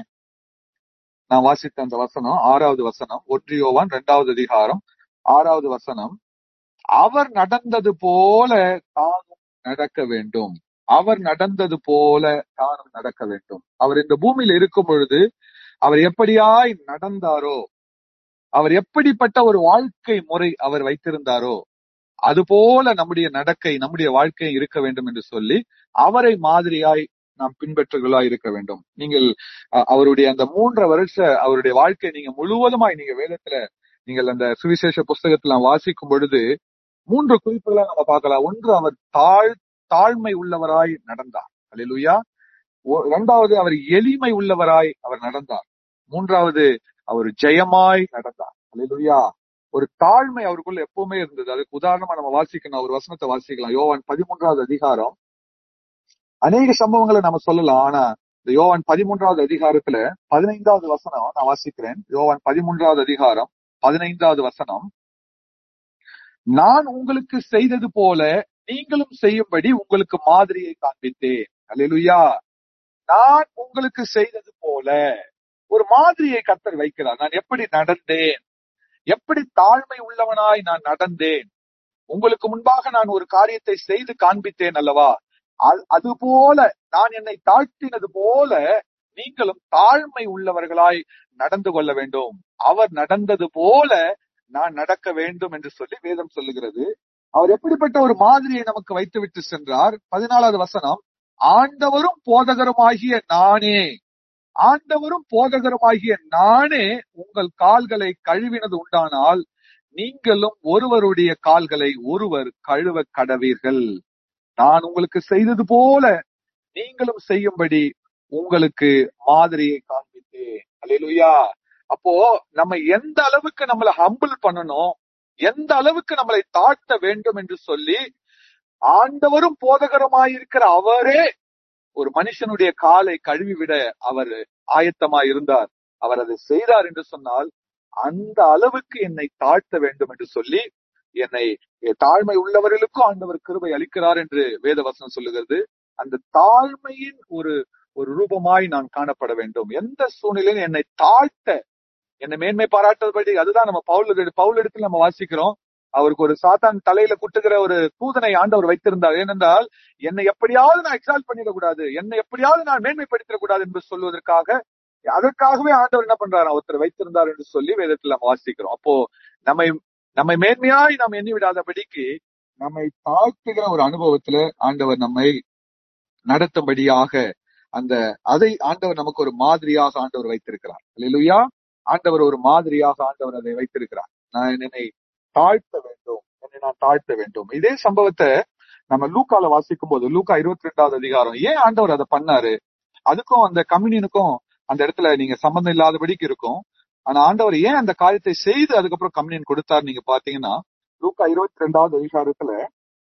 A: நான் வாசித்த அந்த வசனம் ஆறாவது வசனம் ஒன்று யோவான் இரண்டாவது அதிகாரம் ஆறாவது வசனம் அவர் நடந்தது போல தானும் நடக்க வேண்டும் அவர் நடந்தது போல தானும் நடக்க வேண்டும் அவர் இந்த பூமியில இருக்கும் பொழுது அவர் எப்படியாய் நடந்தாரோ அவர் எப்படிப்பட்ட ஒரு வாழ்க்கை முறை அவர் வைத்திருந்தாரோ அது போல நம்முடைய நடக்கை நம்முடைய வாழ்க்கை இருக்க வேண்டும் என்று சொல்லி அவரை மாதிரியாய் நாம் பின்பற்றுகளாய் இருக்க வேண்டும் நீங்கள் அஹ், அவருடைய அந்த மூன்றரை வருஷ அவருடைய வாழ்க்கை நீங்க முழுவதுமாய் நீங்க வேதத்துல நீங்கள் அந்த சுவிசேஷ புஸ்தகத்துல வாசிக்கும் பொழுது மூன்று குறிப்புகளை நம்ம பார்க்கலாம் ஒன்று அவர் தாழ் தாழ்மை உள்ளவராய் நடந்தார் அல்லேலூயா ஒ- இரண்டாவது அவர் எளிமை உள்ளவராய் அவர் நடந்தார் மூன்றாவது அவர் ஜெயமாய் நடந்தார் அல்லேலூயா ஒரு தாழ்மை அவருக்குள்ள எப்பவுமே இருந்தது அதுக்கு உதாரணமா நம்ம வாசிக்கணும் ஒரு வசனத்தை வாசிக்கலாம் யோவான் பதிமூன்றாவது அதிகாரம் அநேக சம்பவங்களை நம்ம சொல்லலாம் ஆனா இந்த யோவான் பதிமூன்றாவது அதிகாரத்துல பதினைந்தாவது வசனம் நான் வாசிக்கிறேன் யோவான் பதிமூன்றாவது அதிகாரம் பதினைந்தாவது வசனம் நான் உங்களுக்கு செய்தது போல நீங்களும் செய்யும்படி உங்களுக்கு மாதிரியை காண்பித்தேன் அல்லேலூயா நான் உங்களுக்கு செய்தது போல ஒரு மாதிரியை கர்த்தர் வைக்கிறார் நான் எப்படி நடந்தேன் எப்படி தாழ்மை உள்ளவனாய் நான் நடந்தேன் உங்களுக்கு முன்பாக நான் ஒரு காரியத்தை செய்து காண்பித்தேன் அல்லவா அது- அது போல நான் என்னை தாழ்த்தினது போல நீங்களும் தாழ்மை உள்ளவர்களாய் நடந்து கொள்ள வேண்டும் அவர் நடந்தது போல நான் நடக்க வேண்டும் என்று சொல்லி வேதம் சொல்லுகிறது அவர் எப்படிப்பட்ட ஒரு மாதிரியை நமக்கு வைத்துவிட்டு சென்றார் பதினாலாவது வசனம் ஆண்டவரும் போதகருமாகிய நானே ஆண்டவரும் போதகருமாகிய நானே உங்கள் கால்களை கழுவினது உண்டானால் நீங்களும் ஒருவருடைய கால்களை ஒருவர் கழுவ கடவீர்கள் நான் உங்களுக்கு செய்தது போல நீங்களும் செய்யும்படி உங்களுக்கு மாதிரியை காண்பித்தேன் அல்லேலூயா அப்போ நம்ம எந்த அளவுக்கு நம்மளை ஹம்பிள் பண்ணணும் எந்த அளவுக்கு நம்மளை தாழ்த்த வேண்டும் என்று சொல்லி ஆண்டவரும் போதகரமாயிருக்கிற அவரே ஒரு மனுஷனுடைய காலை கழுவிவிட அவர் ஆயத்தமாய் இருந்தார் அவர் அதை செய்தார் என்று சொன்னால் அந்த அளவுக்கு என்னை தாழ்த்த வேண்டும் என்று சொல்லி என்னை தாழ்மை உள்ளவர்களுக்கும் ஆண்டவர் கிருபை அளிக்கிறார் என்று வேதவசனம் சொல்லுகிறது அந்த தாழ்மையின் ஒரு ஒரு ரூபமாய் நான் காணப்பட வேண்டும் எந்த சூழ்நிலையிலும் என்னை தாழ்த்த என்னை மேன்மை பாராட்டுபடி அதுதான் நம்ம பவுல் பவுல் இடத்துல நம்ம வாசிக்கிறோம் அவருக்கு ஒரு சாத்தான் தலையில குட்டுகிற ஒரு தூதனை ஆண்டவர் வைத்திருந்தார் ஏனென்றால் என்னை எப்படியாவது நான் எக்ஸால்ட் பண்ணிடக்கூடாது என்னை எப்படியாவது நான் மேன்மைப்படுத்திடக்கூடாது என்று சொல்வதற்காக அதற்காகவே ஆண்டவர் என்ன பண்றாரு ஒருத்தர் வைத்திருந்தார் என்று சொல்லி வேதத்தில் நம்ம வாசிக்கிறோம் அப்போ நம்மை நம்மை மேன்மையாய் நாம் எண்ணி விடாதபடிக்கு நம்மை தாழ்த்துகிற ஒரு அனுபவத்துல ஆண்டவர் நம்மை நடத்தும்படியாக அந்த அதை ஆண்டவர் நமக்கு ஒரு மாதிரியாக ஆண்டவர் வைத்திருக்கிறார் இல்லையா ஆண்டவர் ஒரு மாதிரியாக ஆண்டவர் அதை வைத்திருக்கிறார் நான் என்னை தாழ்த்த வேண்டும் என்னை நான் தாழ்த்த வேண்டும் இதே சம்பவத்தை நம்ம லூக்கால வாசிக்கும் போது லூக்கா இருபத்தி ரெண்டாவது அதிகாரம் ஏன் ஆண்டவர் அதை பண்ணாரு அதுக்கும் அந்த கம்யூனியனுக்கும் அந்த இடத்துல நீங்க சம்பந்தம் இல்லாதபடிக்கு இருக்கும் ஆனா ஆண்டவர் ஏன் அந்த காரியத்தை செய்து அதுக்கப்புறம் கம்யூனியன் கொடுத்தாரு நீங்க பாத்தீங்கன்னா லூக்கா இருபத்தி ரெண்டாவது அதிகாரத்துல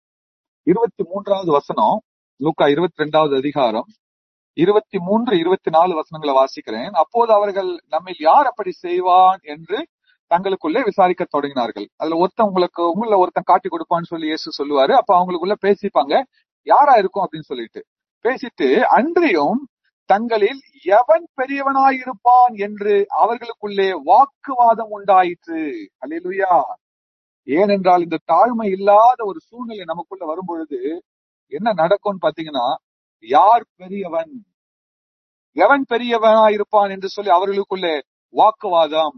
A: இருபத்தி மூன்றாவது வசனம் லூக்கா இருபத்தி ரெண்டாவது அதிகாரம் இருபத்தி மூன்று இருபத்தி நாலு வசனங்களை வாசிக்கிறேன் அப்போது அவர்கள் நம்மில் யார் அப்படி செய்வான் என்று தங்களுக்குள்ளே விசாரிக்க தொடங்கினார்கள் அதுல ஒருத்தன் உங்களுக்கு உங்கள ஒருத்தன் காட்டி கொடுப்பான்னு சொல்லி இயேசு சொல்லுவாரு அப்ப அவங்களுக்குள்ள பேசிப்பாங்க யாரா இருக்கும் அப்படின்னு சொல்லிட்டு பேசிட்டு அன்றியும் தங்களில் எவன் பெரியவனாயிருப்பான் என்று அவர்களுக்குள்ளே வாக்குவாதம் உண்டாயிற்று அல்லேலுயா ஏனென்றால் இந்த தாழ்மை இல்லாத ஒரு சூழ்நிலை நமக்குள்ள வரும் பொழுது என்ன நடக்கும்னு பாத்தீங்கன்னா யார் பெரியவன் எவன் பெரியவனாயிருப்பான் என்று சொல்லி அவர்களுக்குள்ளே வாக்குவாதம்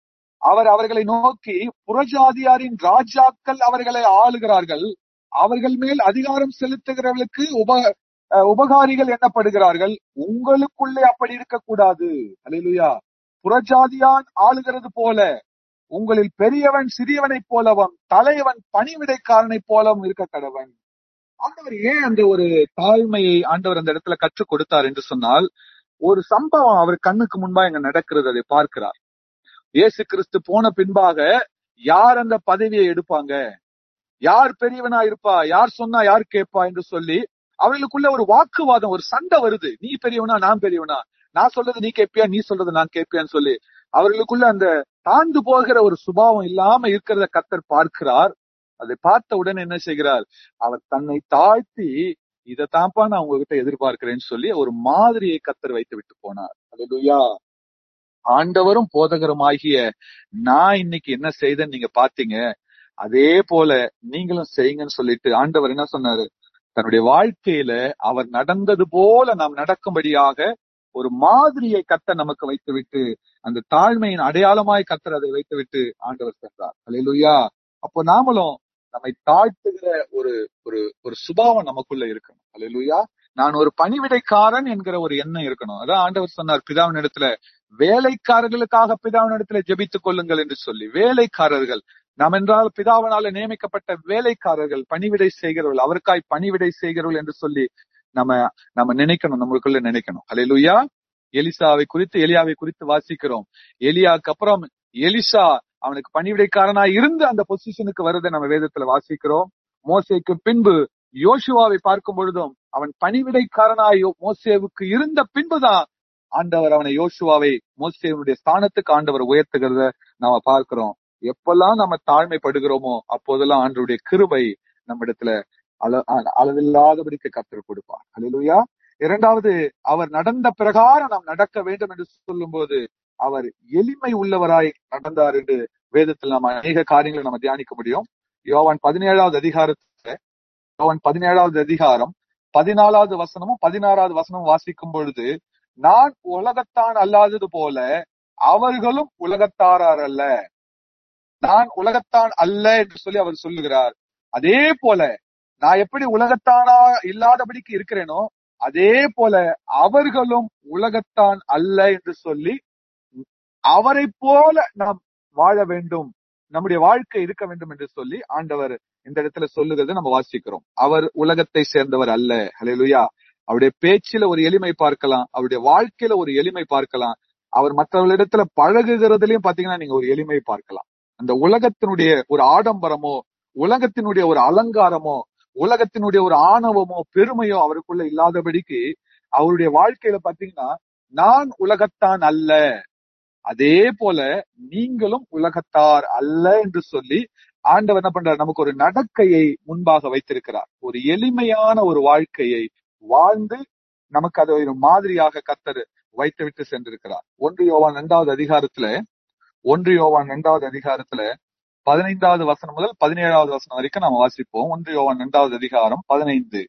A: அவர் அவர்களை நோக்கி புறஜாதியாரின் ராஜாக்கள் அவர்களை ஆளுகிறார்கள் அவர்கள் மேல் அதிகாரம் செலுத்துகிறவர்களுக்கு உப உபகாரிகள் எண்ணப்படுகிறார்கள் உங்களுக்குள்ளே அப்படி இருக்கக்கூடாது அலையிலுயா புறஜாதியான் ஆளுகிறது போல உங்களில் பெரியவன் சிறியவனைப் போலவும் தலைவன் பணிவிடைக்காரனைப் போலவும் இருக்க கடவன் ஆண்டவர் ஏன் அந்த ஒரு தாழ்மையை ஆண்டவர் அந்த இடத்துல கற்றுக் கொடுத்தார் என்று சொன்னால் ஒரு சம்பவம் அவர் கண்ணுக்கு முன்பா இங்க நடக்கிறது அதை பார்க்கிறார் இயேசு கிறிஸ்து போன பின்பாக யார் அந்த பதவியை எடுப்பாங்க யார் பெரியவனா இருப்பா யார் சொன்னா யார் கேட்பா என்று சொல்லி அவர்களுக்குள்ள ஒரு வாக்குவாதம் ஒரு சண்டை வருது நீ பெரியவனா நான் பெரியவனா நான் சொல்றது நீ கேட்பியா நீ சொல்றது நான் கேட்பியான்னு சொல்லி அவர்களுக்குள்ள அந்த தாழ்ந்து போகிற ஒரு சுபாவம் இல்லாம இருக்கிறத கத்தர் பார்க்கிறார் அதை பார்த்த உடனே என்ன செய்கிறார் அவர் தன்னை தாழ்த்தி இதைத்தான்ப்பா நான் உங்ககிட்ட எதிர்பார்க்கிறேன்னு சொல்லி ஒரு மாதிரியை கத்தர் வைத்து விட்டு போனார் அதுயா ஆண்டவரும் போதகருமாகிய நான் இன்னைக்கு என்ன செய்தேன்னு நீங்க பாத்தீங்க அதே போல நீங்களும் செய்யுங்கன்னு சொல்லிட்டு ஆண்டவர் என்ன சொன்னாரு தன்னுடைய வாழ்க்கையில அவர் நடந்தது போல நாம் நடக்கும்படியாக ஒரு மாதிரியை கத்த நமக்கு வைத்து விட்டு அந்த தாழ்மையின் அடையாளமாய் கத்தர் அதை வைத்து விட்டு ஆண்டவர் சென்றார் அல்லா அப்போ நாமளும் நம்மை தாழ்த்துகிற ஒரு ஒரு ஒரு சுபாவம் நமக்குள்ள இருக்கணும் அல்லா நான் ஒரு பணிவிடைக்காரன் என்கிற ஒரு எண்ணம் இருக்கணும் அதான் ஆண்டவர் சொன்னார் பிதாவின் இடத்துல வேலைக்காரர்களுக்காக பிதாவின் இடத்துல ஜெபித்துக் கொள்ளுங்கள் என்று சொல்லி வேலைக்காரர்கள் நாம் என்றால் பிதாவினால நியமிக்கப்பட்ட வேலைக்காரர்கள் பணிவிடை செய்கிறவர்கள் அவருக்காய் பணிவிடை செய்கிறவர்கள் என்று சொல்லி நம்ம நம்ம நினைக்கணும் நம்மளுக்குள்ள நினைக்கணும் அலையிலுயா எலிசாவை குறித்து எலியாவை குறித்து வாசிக்கிறோம் எலியாவுக்கு அப்புறம் எலிசா அவனுக்கு பணிவிடைக்காரனா இருந்து அந்த பொசிஷனுக்கு வருதை நம்ம வேதத்துல வாசிக்கிறோம் மோசைக்கு பின்பு யோசுவாவை பார்க்கும் பொழுதும் அவன் பணிவிடைக்காரனாய் மோசேவுக்கு இருந்த பின்புதான் ஆண்டவர் அவனை யோசுவாவை மோசேவனுடைய ஸ்தானத்துக்கு ஆண்டவர் உயர்த்துகிறத நாம பார்க்கிறோம் எப்பெல்லாம் நம்ம தாழ்மைப்படுகிறோமோ அப்போதெல்லாம் ஆண்டவருடைய கிருபை நம்ம இடத்துல அள அளவில்லாதபடிக்கு கத்தர் கொடுப்பார் அலிலுயா இரண்டாவது அவர் நடந்த பிரகாரம் நாம் நடக்க வேண்டும் என்று சொல்லும் போது அவர் எளிமை உள்ளவராய் நடந்தார் என்று வேதத்தில் நாம் அநேக காரியங்களை நம்ம தியானிக்க முடியும் யோவான் பதினேழாவது அதிகாரத்துல யோவான் பதினேழாவது அதிகாரம் பதினாலாவது வசனமும் பதினாறாவது வசனமும் வாசிக்கும் பொழுது நான் உலகத்தான் அல்லாதது போல அவர்களும் உலகத்தாரார் அல்ல நான் உலகத்தான் அல்ல என்று சொல்லி அவர் சொல்லுகிறார் அதே போல நான் எப்படி உலகத்தானா இல்லாதபடிக்கு இருக்கிறேனோ அதே போல அவர்களும் உலகத்தான் அல்ல என்று சொல்லி அவரை போல நாம் வாழ வேண்டும் நம்முடைய வாழ்க்கை இருக்க வேண்டும் என்று சொல்லி ஆண்டவர் இந்த இடத்துல சொல்லுகிறதை நம்ம வாசிக்கிறோம் அவர் உலகத்தை சேர்ந்தவர் அல்ல ஹalleluya அவருடைய பேச்சில ஒரு எளிமை பார்க்கலாம் அவருடைய வாழ்க்கையில ஒரு எளிமை பார்க்கலாம் அவர் மற்றவர்களிடத்துல பழகுகிறதுலயும் பாத்தீங்கன்னா நீங்க ஒரு எளிமை பார்க்கலாம் அந்த உலகத்தினுடைய ஒரு ஆடம்பரமோ உலகத்தினுடைய ஒரு அலங்காரமோ உலகத்தினுடைய ஒரு ஆணவமோ பெருமையோ அவருக்குள்ள இல்லாதபடிக்கு அவருடைய வாழ்க்கையில பாத்தீங்கன்னா நான் உலகத்தான் அல்ல அதே போல நீங்களும் உலகத்தார் அல்ல என்று சொல்லி ஆண்டவர் என்ன பண்றார் நமக்கு ஒரு நடக்கையை முன்பாக வைத்திருக்கிறார் ஒரு எளிமையான ஒரு வாழ்க்கையை வாழ்ந்து நமக்கு அதை ஒரு மாதிரியாக கத்தர் வைத்துவிட்டு சென்றிருக்கிறார் ஒன்று யோவான் இரண்டாவது அதிகாரத்துல ஒன்று யோவான் இரண்டாவது அதிகாரத்துல பதினைந்தாவது வசனம் முதல் பதினேழாவது வசனம் வரைக்கும் நம்ம வாசிப்போம் ஒன்று யோவான் இரண்டாவது அதிகாரம் பதினைந்து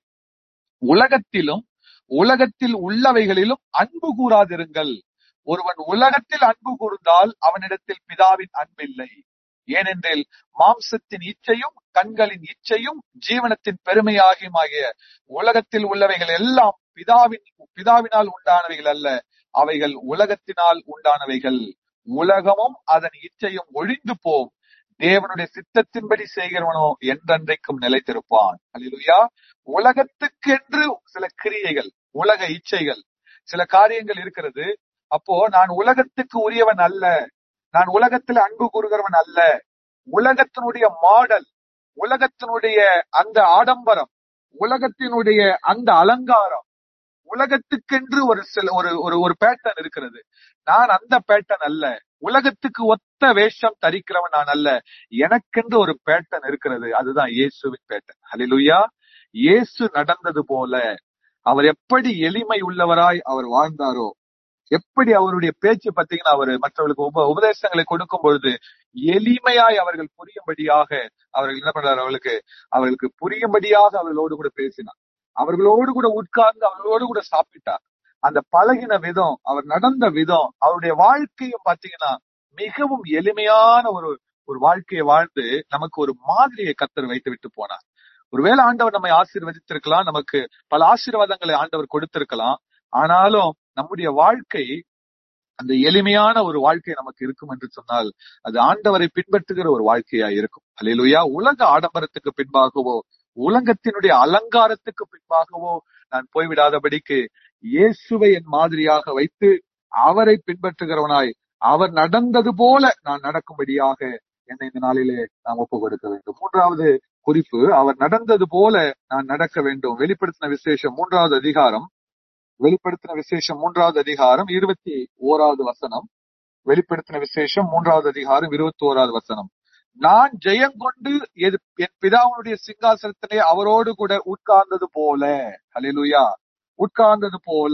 A: உலகத்திலும் உலகத்தில் உள்ளவைகளிலும் அன்பு கூறாதிருங்கள் ஒருவன் உலகத்தில் அன்பு கூர்ந்தால் அவனிடத்தில் பிதாவின் அன்பில்லை ஏனென்றில் மாம்சத்தின் இச்சையும் கண்களின் இச்சையும் ஜீவனத்தின் பெருமையாகியுமாகிய உலகத்தில் உள்ளவைகள் எல்லாம் பிதாவின் பிதாவினால் உண்டானவைகள் அல்ல அவைகள் உலகத்தினால் உண்டானவைகள் உலகமும் அதன் இச்சையும் ஒழிந்து போம் தேவனுடைய சித்தத்தின்படி செய்கிறவனோ என்றென்றைக்கும் நிலைத்திருப்பான் அல்லா உலகத்துக்கென்று சில கிரியைகள் உலக இச்சைகள் சில காரியங்கள் இருக்கிறது அப்போ நான் உலகத்துக்கு உரியவன் அல்ல நான் உலகத்துல அன்பு கூறுகிறவன் அல்ல உலகத்தினுடைய மாடல் உலகத்தினுடைய அந்த ஆடம்பரம் உலகத்தினுடைய அந்த அலங்காரம் உலகத்துக்கென்று ஒரு சில ஒரு ஒரு ஒரு பேட்டர்ன் இருக்கிறது நான் அந்த பேட்டர்ன் அல்ல உலகத்துக்கு ஒத்த வேஷம் தரிக்கிறவன் நான் அல்ல எனக்கென்று ஒரு பேட்டர்ன் இருக்கிறது அதுதான் இயேசுவின் பேட்டர்ன் ஹலிலுயா இயேசு நடந்தது போல அவர் எப்படி எளிமை உள்ளவராய் அவர் வாழ்ந்தாரோ எப்படி அவருடைய பேச்சு பார்த்தீங்கன்னா அவர் மற்றவர்களுக்கு உப உபதேசங்களை கொடுக்கும் பொழுது எளிமையாய் அவர்கள் புரியும்படியாக அவர்கள் என்ன பண்றாரு அவர்களுக்கு அவர்களுக்கு புரியும்படியாக அவர்களோடு கூட பேசினார் அவர்களோடு கூட உட்கார்ந்து அவர்களோடு கூட சாப்பிட்டார் அந்த பழகின விதம் அவர் நடந்த விதம் அவருடைய வாழ்க்கையும் பாத்தீங்கன்னா மிகவும் எளிமையான ஒரு ஒரு வாழ்க்கையை வாழ்ந்து நமக்கு ஒரு மாதிரியை கத்தர் வைத்து விட்டு போனார் ஒருவேளை ஆண்டவர் நம்மை ஆசீர்வதித்திருக்கலாம் நமக்கு பல ஆசீர்வாதங்களை ஆண்டவர் கொடுத்திருக்கலாம் ஆனாலும் நம்முடைய வாழ்க்கை அந்த எளிமையான ஒரு வாழ்க்கை நமக்கு இருக்கும் என்று சொன்னால் அது ஆண்டவரை பின்பற்றுகிற ஒரு வாழ்க்கையா இருக்கும் அல்லையா உலக ஆடம்பரத்துக்கு பின்பாகவோ உலகத்தினுடைய அலங்காரத்துக்கு பின்பாகவோ நான் போய்விடாதபடிக்கு இயேசுவை என் மாதிரியாக வைத்து அவரை பின்பற்றுகிறவனாய் அவர் நடந்தது போல நான் நடக்கும்படியாக என்னை இந்த நாளிலே நாம் ஒப்பு கொடுக்க வேண்டும் மூன்றாவது குறிப்பு அவர் நடந்தது போல நான் நடக்க வேண்டும் வெளிப்படுத்தின விசேஷம் மூன்றாவது அதிகாரம் வெளிப்படுத்தின விசேஷம் மூன்றாவது அதிகாரம் இருபத்தி ஓராவது வசனம் வெளிப்படுத்தின விசேஷம் மூன்றாவது அதிகாரம் இருபத்தி ஓராவது வசனம் நான் ஜெயங்கொண்டு என் பிதாவுடைய சிங்காசனத்திலே அவரோடு கூட உட்கார்ந்தது போல ஹலிலுயா உட்கார்ந்தது போல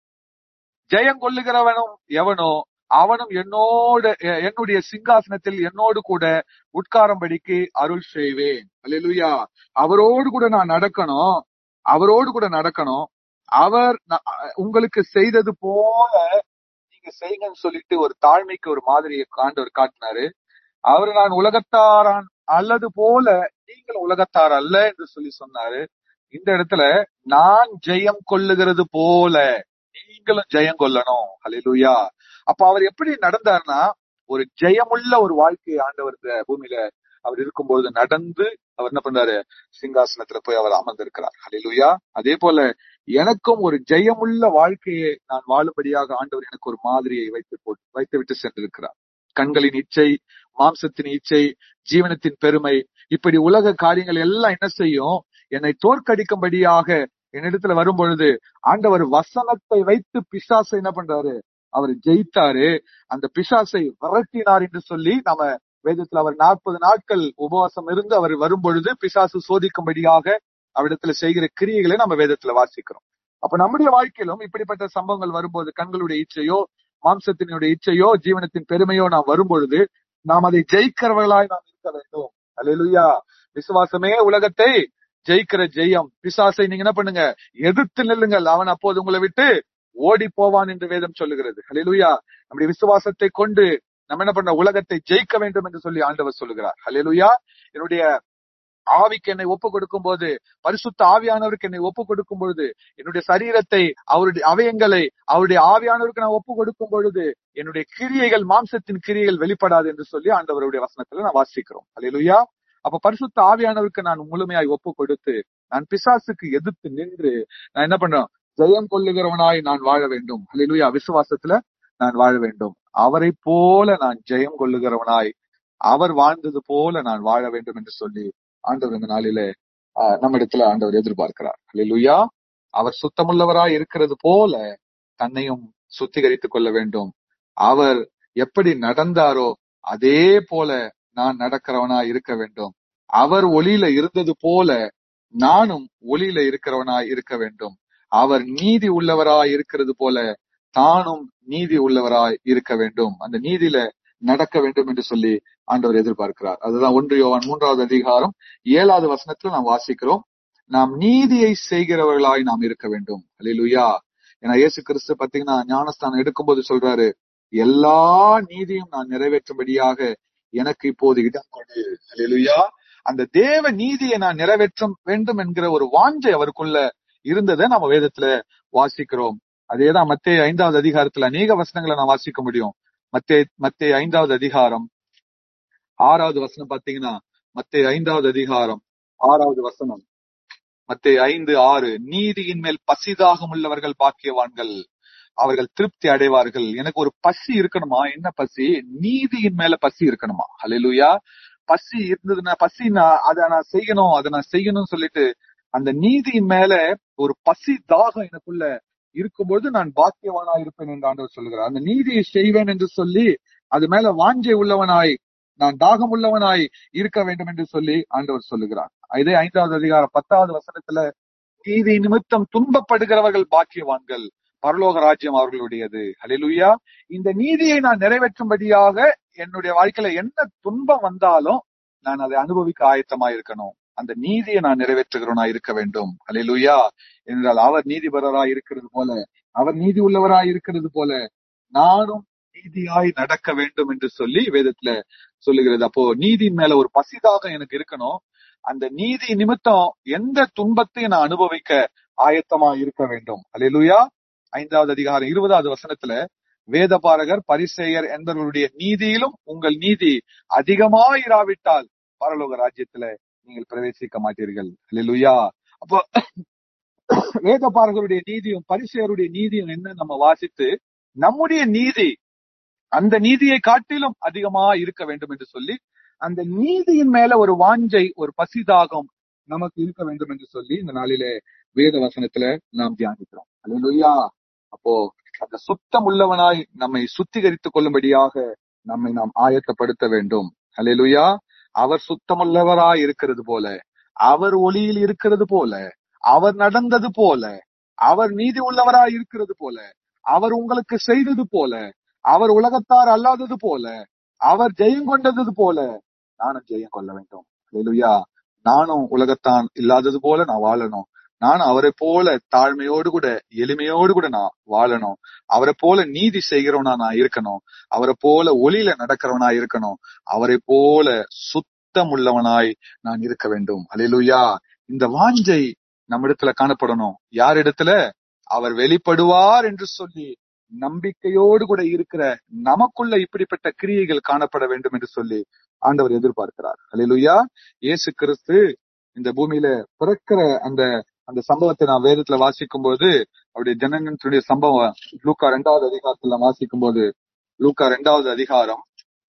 A: ஜெயம் கொள்ளுகிறவனும் எவனோ அவனும் என்னோடு என்னுடைய சிங்காசனத்தில் என்னோடு கூட உட்காரும்படிக்கு அருள் செய்வேன் அல்லா அவரோடு கூட நான் நடக்கணும் அவரோடு கூட நடக்கணும் அவர் உங்களுக்கு செய்தது போல நீங்க செய்யுங்கன்னு சொல்லிட்டு ஒரு தாழ்மைக்கு ஒரு மாதிரியை ஆண்டவர் காட்டினாரு அவர் நான் உலகத்தாரான் அல்லது போல நீங்கள் உலகத்தார் அல்ல என்று சொல்லி சொன்னாரு இந்த இடத்துல நான் ஜெயம் கொள்ளுகிறது போல நீங்களும் ஜெயம் கொள்ளணும் ஹலிலுயா அப்ப அவர் எப்படி நடந்தார்னா ஒரு ஜெயமுள்ள ஒரு வாழ்க்கையை ஆண்டவர் இந்த பூமியில அவர் இருக்கும்போது நடந்து அவர் என்ன பண்றாரு சிங்காசனத்துல போய் அவர் அமர்ந்திருக்கிறார் ஹலிலுயா அதே போல எனக்கும் ஒரு ஜெயமுள்ள வாழ்க்கையை நான் வாழும்படியாக ஆண்டவர் எனக்கு ஒரு மாதிரியை வைத்து போட்டு வைத்து விட்டு சென்றிருக்கிறார் கண்களின் இச்சை மாம்சத்தின் இச்சை ஜீவனத்தின் பெருமை இப்படி உலக காரியங்கள் எல்லாம் என்ன செய்யும் என்னை தோற்கடிக்கும்படியாக என்னிடத்துல வரும் பொழுது ஆண்டவர் வசனத்தை வைத்து பிசாசை என்ன பண்றாரு அவர் ஜெயித்தாரு அந்த பிசாசை விரட்டினார் என்று சொல்லி நாம வேதத்துல அவர் நாற்பது நாட்கள் உபவாசம் இருந்து அவர் வரும் பொழுது பிசாசு சோதிக்கும்படியாக அவரிடத்துல செய்கிற கிரியைகளை நம்ம வேதத்துல வாசிக்கிறோம் அப்ப நம்முடைய வாழ்க்கையிலும் இப்படிப்பட்ட சம்பவங்கள் வரும்போது கண்களுடைய இச்சையோ மாம்சத்தினுடைய இச்சையோ ஜீவனத்தின் பெருமையோ நாம் வரும்பொழுது நாம் அதை ஜெயிக்கிறவர்களாய் நாம் இருக்க வேண்டும் அலையிலுயா விசுவாசமே உலகத்தை ஜெயிக்கிற ஜெயம் பிசாசை நீங்க என்ன பண்ணுங்க எதிர்த்து நில்லுங்கள் அவன் அப்போது உங்களை விட்டு ஓடி போவான் என்று வேதம் சொல்லுகிறது ஹலிலுயா நம்முடைய விசுவாசத்தை கொண்டு நம்ம என்ன பண்ண உலகத்தை ஜெயிக்க வேண்டும் என்று சொல்லி ஆண்டவர் சொல்லுகிறார் ஹலிலுயா என்னுடைய ஆவிக்கு என்னை ஒப்பு கொடுக்கும் போது பரிசுத்த ஆவியானவருக்கு என்னை ஒப்பு கொடுக்கும் பொழுது என்னுடைய சரீரத்தை அவருடைய அவயங்களை அவருடைய ஆவியானவருக்கு நான் ஒப்பு கொடுக்கும் பொழுது என்னுடைய கிரியைகள் மாம்சத்தின் கிரியைகள் வெளிப்படாது என்று சொல்லி ஆண்டவருடைய வசனத்துல நான் வாசிக்கிறோம் அல்லேலூயா அப்ப பரிசுத்த ஆவியானவருக்கு நான் முழுமையாய் ஒப்பு கொடுத்து நான் பிசாசுக்கு எதிர்த்து நின்று நான் என்ன பண்றேன் ஜெயம் கொள்ளுகிறவனாய் நான் வாழ வேண்டும் அல்லேலூயா விசுவாசத்துல நான் வாழ வேண்டும் அவரை போல நான் ஜெயம் கொள்ளுகிறவனாய் அவர் வாழ்ந்தது போல நான் வாழ வேண்டும் என்று சொல்லி ஆண்டவர் இந்த நாளிலே ஆஹ், நம்மிடத்துல ஆண்டவர் எதிர்பார்க்கிறார் அல்லேலூயா அவர் சுத்தமுள்ளவராய் இருக்கிறது போல தன்னையும் சுத்திகரித்துக் கொள்ள வேண்டும் அவர் எப்படி நடந்தாரோ அதே போல நான் நடக்கிறவனா இருக்க வேண்டும் அவர் ஒளியில இருந்தது போல நானும் ஒளியில இருக்கிறவனாய் இருக்க வேண்டும் அவர் நீதி உள்ளவராய் இருக்கிறது போல தானும் நீதி உள்ளவராய் இருக்க வேண்டும் அந்த நீதியில நடக்க வேண்டும் என்று சொல்லி ஆண்டவர் எதிர்பார்க்கிறார் அதுதான் ஒன்று யோவான் மூன்றாவது அதிகாரம் ஏழாவது வசனத்துல நாம் வாசிக்கிறோம் நாம் நீதியை செய்கிறவர்களாய் நாம் இருக்க வேண்டும் அல்லேலூயா ஏன்னா இயேசு கிறிஸ்து பாத்தீங்கன்னா ஞானஸ்தானம் எடுக்கும்போது சொல்றாரு எல்லா நீதியும் நான் நிறைவேற்றும்படியாக எனக்கு இப்போது இடம் கொடு அல்லேலூயா அந்த தேவ நீதியை நான் நிறைவேற்ற வேண்டும் என்கிற ஒரு வாஞ்சை அவருக்குள்ள இருந்ததை நம்ம வேதத்துல வாசிக்கிறோம் அதேதான் மத்திய ஐந்தாவது அதிகாரத்துல அநேக வசனங்களை நான் வாசிக்க முடியும் மத்திய மத்திய ஐந்தாவது அதிகாரம் ஆறாவது வசனம் பாத்தீங்கன்னா மத்திய ஐந்தாவது அதிகாரம் ஆறாவது வசனம் மத்திய ஐந்து ஆறு நீதியின் மேல் பசிதாகம் உள்ளவர்கள் பாக்கியவான்கள் அவர்கள் திருப்தி அடைவார்கள் எனக்கு ஒரு பசி இருக்கணுமா என்ன பசி நீதியின் மேல பசி இருக்கணுமா ஹalleluya பசி இருந்ததுன்னா பசினா அதை நான் செய்யணும் அதை நான் செய்யணும்னு சொல்லிட்டு அந்த நீதியின் மேல ஒரு பசி தாகம் எனக்குள்ள இருக்கும்பொழுது நான் பாக்கியவானா இருப்பேன் என்று ஆண்டவர் சொல்லுகிறார் அந்த நீதியை செய்வேன் என்று சொல்லி அது மேல வாஞ்சை உள்ளவனாய் நான் தாகம் உள்ளவனாய் இருக்க வேண்டும் என்று சொல்லி ஆண்டவர் சொல்லுகிறார் இதே ஐந்தாவது அதிகாரம் பத்தாவது வசனத்துல நீதி நிமித்தம் துன்பப்படுகிறவர்கள் பாக்கியவான்கள் பரலோக ராஜ்யம் அவர்களுடையது ஹalleluya இந்த நீதியை நான் நிறைவேற்றும்படியாக என்னுடைய வாழ்க்கையில என்ன துன்பம் வந்தாலும் நான் அதை அனுபவிக்க ஆயத்தமா இருக்கணும் அந்த நீதியை நான் நிறைவேற்றுகிறவனா இருக்க வேண்டும் ஹalleluya என்றால் அவர் நீதிபரராய் இருக்கிறது போல அவர் நீதி உள்ளவராய் இருக்கிறது போல நானும் நீதியாய் நடக்க வேண்டும் என்று சொல்லி வேதத்துல சொல்லுகிறது அப்போ நீதியின் மேல ஒரு பசிதாக எனக்கு இருக்கணும் அந்த நீதி நிமித்தம் எந்த துன்பத்தையும் நான் அனுபவிக்க ஆயத்தமா இருக்க வேண்டும் அல்லேலூயா ஐந்தாவது அதிகாரம் இருபதாவது வசனத்துல வேதபாரகர் பரிசேயர் என்பவர்களுடைய நீதியிலும் உங்கள் நீதி அதிகமாயிராவிட்டால் பரலோக ராஜ்யத்துல நீங்கள் பிரவேசிக்க மாட்டீர்கள் அல்லேலூயா அப்போ வேதபாரகருடைய நீதியும் பரிசேயருடைய நீதியும் என்ன நம்ம வாசித்து நம்முடைய நீதி அந்த நீதியை காட்டிலும் அதிகமா இருக்க வேண்டும் என்று சொல்லி அந்த நீதியின் மேல ஒரு வாஞ்சை ஒரு பசிதாகம் நமக்கு இருக்க வேண்டும் என்று சொல்லி இந்த நாளிலே வேத வசனத்துல நாம் தியானிக்கிறோம் அல்லேலூயா அப்போ அந்த சுத்தம் உள்ளவனாய் நம்மை சுத்திகரித்துக் கொள்ளும்படியாக நம்மை நாம் ஆயத்தப்படுத்த வேண்டும் அல்லேலூயா அவர் சுத்தமுள்ளவராய் இருக்கிறது போல அவர் ஒளியில் இருக்கிறது போல அவர் நடந்தது போல அவர் நீதி உள்ளவராய் இருக்கிறது போல அவர் உங்களுக்கு செய்தது போல அவர் உலகத்தார் அல்லாதது போல அவர் ஜெயம் கொண்டது போல நானும் ஜெயம் கொள்ள வேண்டும் அல்லேலூயா நானும் உலகத்தான் இல்லாதது போல நான் வாழணும் நானும் அவரை போல தாழ்மையோடு கூட எளிமையோடு கூட நான் வாழணும் அவரை போல நீதி செய்கிறவனா நான் இருக்கணும் அவரை போல ஒளியில நடக்கிறவனா இருக்கணும் அவரை போல சுத்தம் உள்ளவனாய் நான் இருக்க வேண்டும் அல்லேலூயா இந்த வாஞ்சை நம்மிடத்துல காணப்படணும் யார் இடத்துல அவர் வெளிப்படுவார் என்று சொல்லி நம்பிக்கையோடு கூட இருக்கிற நமக்குள்ள இப்படிப்பட்ட கிரியைகள் காணப்பட வேண்டும் என்று சொல்லி ஆண்டவர் எதிர்பார்க்கிறார் அல்லேலூயா இயேசு கிறிஸ்து இந்த பூமியில பிறக்கிற அந்த அந்த சம்பவத்தை நான் வேதத்துல வாசிக்கும் போது அவருடைய ஜனனத்துடைய சம்பவம் லூக்கா ரெண்டாவது அதிகாரத்துல வாசிக்கும் போது லூக்கா ரெண்டாவது அதிகாரம்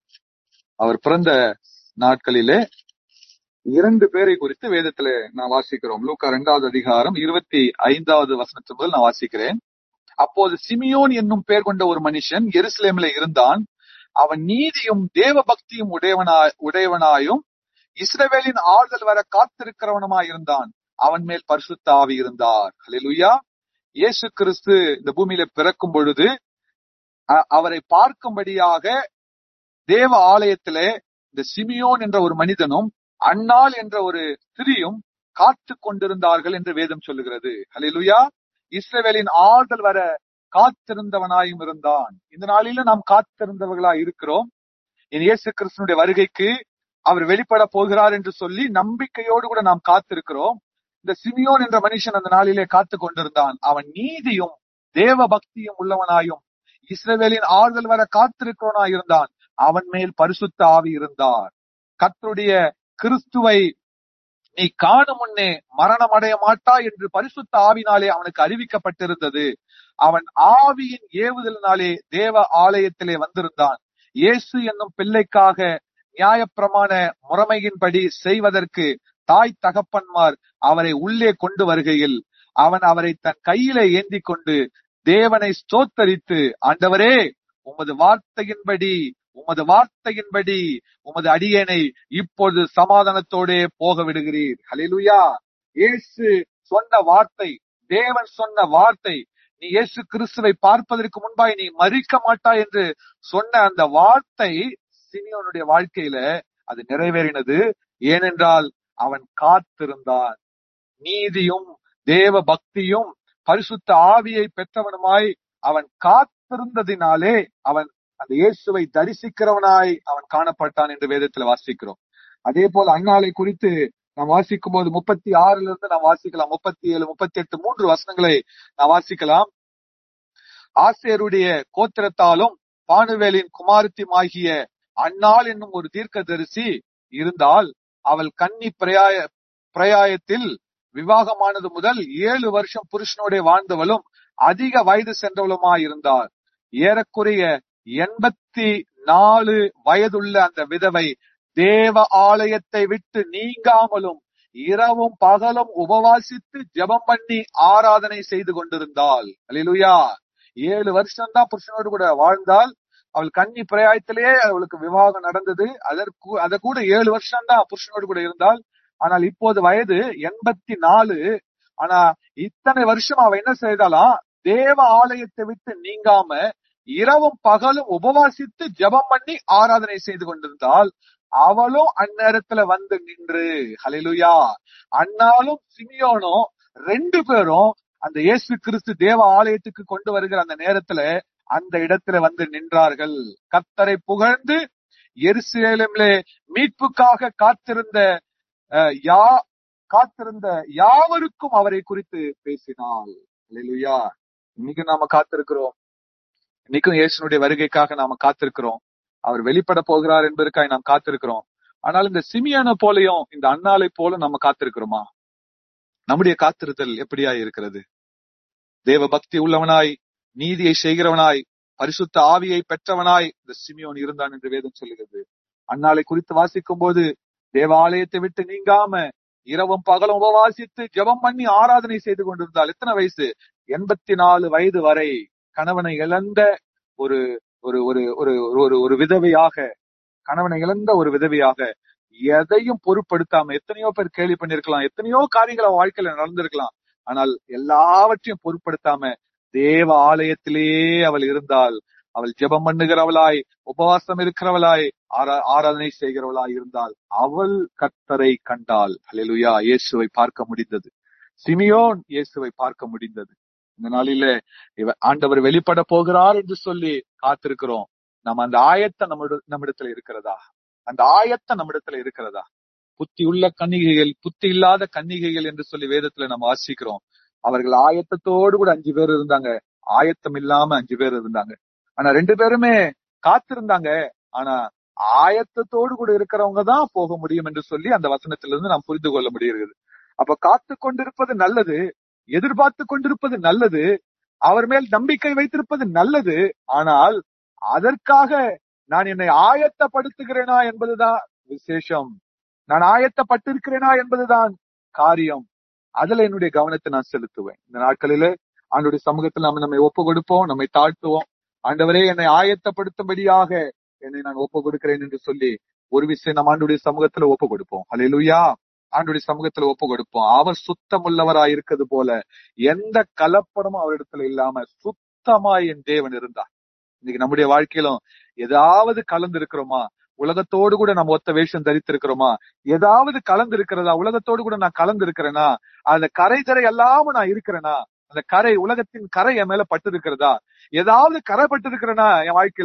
A: அவர் பிறந்த நாட்களிலே இரண்டு பேரை குறித்து வேதத்துல நான் வாசிக்கிறோம் லூக்கா ரெண்டாவது அதிகாரம் இருபத்தி ஐந்தாவது வசனத்து முதல் நான் வாசிக்கிறேன் அப்போது சிமியோன் என்னும் பெயர் கொண்ட ஒரு மனுஷன் எருசலேமில் இருந்தான் அவன் நீதியும் தேவ பக்தியும் உடையவனாய் உடையவனாயும் இஸ்ரவேலின் ஆறுதல் வர காத்திருக்கிறவனுமாய் இருந்தான் அவன் மேல் பரிசுத்த ஆவி இருந்தார் ஹalleluya இயேசு கிறிஸ்து இந்த பூமியில பிறக்கும் பொழுது அ- அவரை பார்க்கும்படியாக தேவ ஆலயத்திலே இந்த சிமியோன் என்ற ஒரு மனிதனும் அன்னாள் என்ற ஒரு ஸ்திரியும் காத்து கொண்டிருந்தார்கள் என்று வேதம் சொல்லுகிறது ஹalleluya இஸ்ரவேலின் ஆறுதல் வர காத்திருந்தவனாயும் இருந்தான் இந்த நாளில நாம் காத்திருந்தவர்களா இருக்கிறோம் என் இயேசு கிறிஸ்துனுடைய வருகைக்கு அவர் வெளிப்பட போகிறார் என்று சொல்லி நம்பிக்கையோடு கூட நாம் காத்திருக்கிறோம் இந்த சிமியோன் என்ற மனுஷன் அந்த நாளிலே காத்து கொண்டிருந்தான் அவன் நீதியும் தேவ பக்தியும் உள்ளவனாயும் இஸ்ரவேலின் ஆறுதல் வர காத்திருக்கிறவனாய் இருந்தான் அவன் மேல் பரிசுத்த ஆவி இருந்தார் கர்த்தருடைய கிறிஸ்துவை நீ காணும் முன்னே மரணம் அடைய மாட்டாய் என்று பரிசுத்த ஆவினாலே அவனுக்கு அறிவிக்கப்பட்டிருந்தது அவன் ஆவியின் ஏவுதலினாலே தேவ ஆலயத்திலே வந்திருந்தான் இயேசு என்னும் பிள்ளைக்காக நியாயப்பிரமாண முறைமையின்படி செய்வதற்கு தாய் தகப்பன்மார் அவரை உள்ளே கொண்டு வருகையில் அவன் அவரை தன் கையிலே ஏந்தி கொண்டு தேவனை ஸ்தோத்தரித்து ஆண்டவரே உமது வார்த்தையின்படி உமது வார்த்தையின்படி உமது அடியேனை இப்பொழுது சமாதானத்தோடே போக விடுகிறீர் ஹalleluya இயேசு சொன்ன வார்த்தை தேவன் சொன்ன வார்த்தை நீ இயேசு கிறிஸ்துவை பார்ப்பதற்கு முன்பாய் நீ மறிக்க மாட்டாய் என்று சொன்ன அந்த வார்த்தை சிமியோனுடைய வாழ்க்கையில அது நிறைவேறினது ஏனென்றால் அவன் காத்திருந்தான் நீதியும் தேவ பக்தியும் பரிசுத்த ஆவியை பெற்றவனுமாய் அவன் காத்திருந்ததினாலே அவன் அந்த இயேசுவை தரிசிக்கிறவனாய் அவன் காணப்பட்டான் என்று வேதத்துல வாசிக்கிறோம் அதே போல அண்ணாலை குறித்து நாம் வாசிக்கும் போது முப்பத்தி ஆறுல இருந்து நாம் வாசிக்கலாம் முப்பத்தி ஏழு முப்பத்தி எட்டு மூன்று வசனங்களை நாம் வாசிக்கலாம் ஆசேருடைய கோத்திரத்தாலும் பானுவேலின் குமாரத்தியுமாகிய அன்னாள் என்னும் ஒரு தீர்க்கதரிசி இருந்தால் அவள் கன்னி பிரயாய பிரயாயத்தில் விவாகமானது முதல் ஏழு வருஷம் புருஷனோட வாழ்ந்தவளும் அதிக வயது சென்றவளுமாய் இருந்தாள் ஏறக்குறைய எண்பத்தி நாலு வயதுள்ள அந்த விதவை தேவ ஆலயத்தை விட்டு நீங்காமலும் இரவும் பகலும் உபவாசித்து ஜெபம் பண்ணி ஆராதனை செய்து கொண்டிருந்தாள் அல்லேலூயா ஏழு வருஷம் தான் புருஷனோடு கூட வாழ்ந்தால் அவள் கன்னி பிரயாயத்திலேயே அவளுக்கு விவாகம் நடந்தது அதற்கு அத கூட ஏழு வருஷம் தான் புருஷனோடு கூட இருந்தால் ஆனால் இப்போது வயது எண்பத்தி நாலு ஆனா இத்தனை வருஷம் அவ என்ன செய்தாலாம் தேவ ஆலயத்தை விட்டு நீங்காம இரவும் பகலும் உபவாசித்து ஜெபம் பண்ணி ஆராதனை செய்து கொண்டிருந்தால் அவளும் அந்நேரத்துல வந்து நின்று ஹalleluya அண்ணாலும் சிமியோனும் ரெண்டு பேரும் அந்த இயேசு கிறிஸ்து தேவ ஆலயத்துக்கு கொண்டு வருகிற அந்த நேரத்துல அந்த இடத்துல வந்து நின்றார்கள் கத்தரை புகழ்ந்து எருசலேமிலே மீட்புக்காக காத்திருந்த அஹ், யா காத்திருந்த யாவருக்கும் அவரை குறித்து பேசினாள் அல்லேலூயா இன்னைக்கு நாம காத்திருக்கிறோம் இன்னைக்கும் இயேசுனுடைய வருகைக்காக நாம காத்திருக்கிறோம் அவர் வெளிப்பட போகிறார் என்பதற்காக நாம் காத்திருக்கிறோம் ஆனால் இந்த சிமியானை போலையும் இந்த அண்ணாலை போல நம்ம காத்திருக்கிறோமா நம்முடைய காத்திருத்தல் எப்படியா இருக்கிறது தேவ பக்தி உள்ளவனாய் நீதியை செய்கிறவனாய் பரிசுத்த ஆவியை பெற்றவனாய் இந்த சிமியோன் இருந்தான் என்று வேதம் சொல்லுகிறது அன்னாளை குறித்து வாசிக்கும் போது தேவாலயத்தை விட்டு நீங்காம இரவும் பகலும் உபவாசித்து ஜெபம் பண்ணி ஆராதனை செய்து கொண்டிருந்தால் எத்தனை வயசு எண்பத்தி நாலு வயது வரை கணவனை இழந்த ஒரு ஒரு ஒரு ஒரு ஒரு ஒரு விதவையாக கணவனை இழந்த ஒரு விதவையாக எதையும் பொருட்படுத்தாம எத்தனையோ பேர் கேள்வி பண்ணிருக்கலாம் எத்தனையோ காரியங்கள் அவ வாழ்க்கையில நடந்திருக்கலாம் ஆனால் எல்லாவற்றையும் பொருட்படுத்தாம தேவ ஆலயத்திலேயே அவள் இருந்தால் அவள் ஜெபம் பண்ணுகிறவளாய் உபவாசம் இருக்கிறவளாய் ஆரா- ஆராதனை செய்கிறவளாய் இருந்தால் அவள் கர்த்தரை கண்டாள் அல்லேலூயா இயேசுவை பார்க்க முடிந்தது சிமியோன் இயேசுவை பார்க்க முடிந்தது இந்த நாளில இவ ஆண்டவர் வெளிப்பட போகிறார் என்று சொல்லி காத்திருக்கிறோம் நம்ம அந்த ஆயத்த நம்ம நம்மிடத்துல இருக்கிறதா அந்த ஆயத்த நம்மிடத்துல இருக்கிறதா புத்தி உள்ள கன்னிகைகள் புத்தி இல்லாத கன்னிகைகள் என்று சொல்லி வேதத்துல நம்ம வாசிக்கிறோம் அவர்கள் ஆயத்தத்தோடு கூட அஞ்சு பேர் இருந்தாங்க ஆயத்தம் இல்லாம அஞ்சு பேர் இருந்தாங்க ஆனா ரெண்டு பேருமே காத்திருந்தாங்க ஆனா ஆயத்தத்தோடு கூட இருக்கிறவங்க தான் போக முடியும் என்று சொல்லி அந்த வசனத்திலிருந்து நாம் புரிந்து கொள்ள முடிகிறது அப்ப காத்து கொண்டிருப்பது நல்லது எதிர்பார்த்து கொண்டிருப்பது நல்லது அவர் மேல் நம்பிக்கை வைத்திருப்பது நல்லது ஆனால் அதற்காக நான் என்னை ஆயத்தப்படுத்துகிறேனா என்பதுதான் விசேஷம் நான் ஆயத்தப்பட்டிருக்கிறேனா என்பதுதான் காரியம் அதுல என்னுடைய கவனத்தை நான் செலுத்துவேன் இந்த நாட்களிலே ஆண்டுடைய சமூகத்தில் நம்ம நம்மை ஒப்பு கொடுப்போம் நம்மை தாழ்த்துவோம் ஆண்டவரே என்னை ஆயத்தப்படுத்தும்படியாக என்னை நான் ஒப்பு கொடுக்கிறேன் என்று சொல்லி ஒரு விஷயம் நம்ம ஆண்டுடைய சமூகத்துல ஒப்பு கொடுப்போம் ஹalleluya ஆண்டுடைய சமூகத்துல ஒப்பு கொடுப்போம் அவர் சுத்தமுள்ளவராய் இருக்கிறது போல எந்த கலப்படமும் அவரிடத்துல இல்லாம சுத்தமாய் என் தேவன் இருந்தார் இன்னைக்கு நம்முடைய வாழ்க்கையிலும் ஏதாவது கலந்து இருக்கிறோமா உலகத்தோடு கூட நம்ம ஒத்த வேஷம் தரித்திருக்கிறோமா ஏதாவது கலந்து இருக்கிறதா உலகத்தோடு கூட நான் கலந்து இருக்கிறேனா அந்த கரை கரை எல்லாம நான் இருக்கிறேனா அந்த கரை உலகத்தின் கரை என் மேல பட்டு இருக்கிறதா ஏதாவது கரை பட்டு இருக்கிறேனா என் வாழ்க்கையில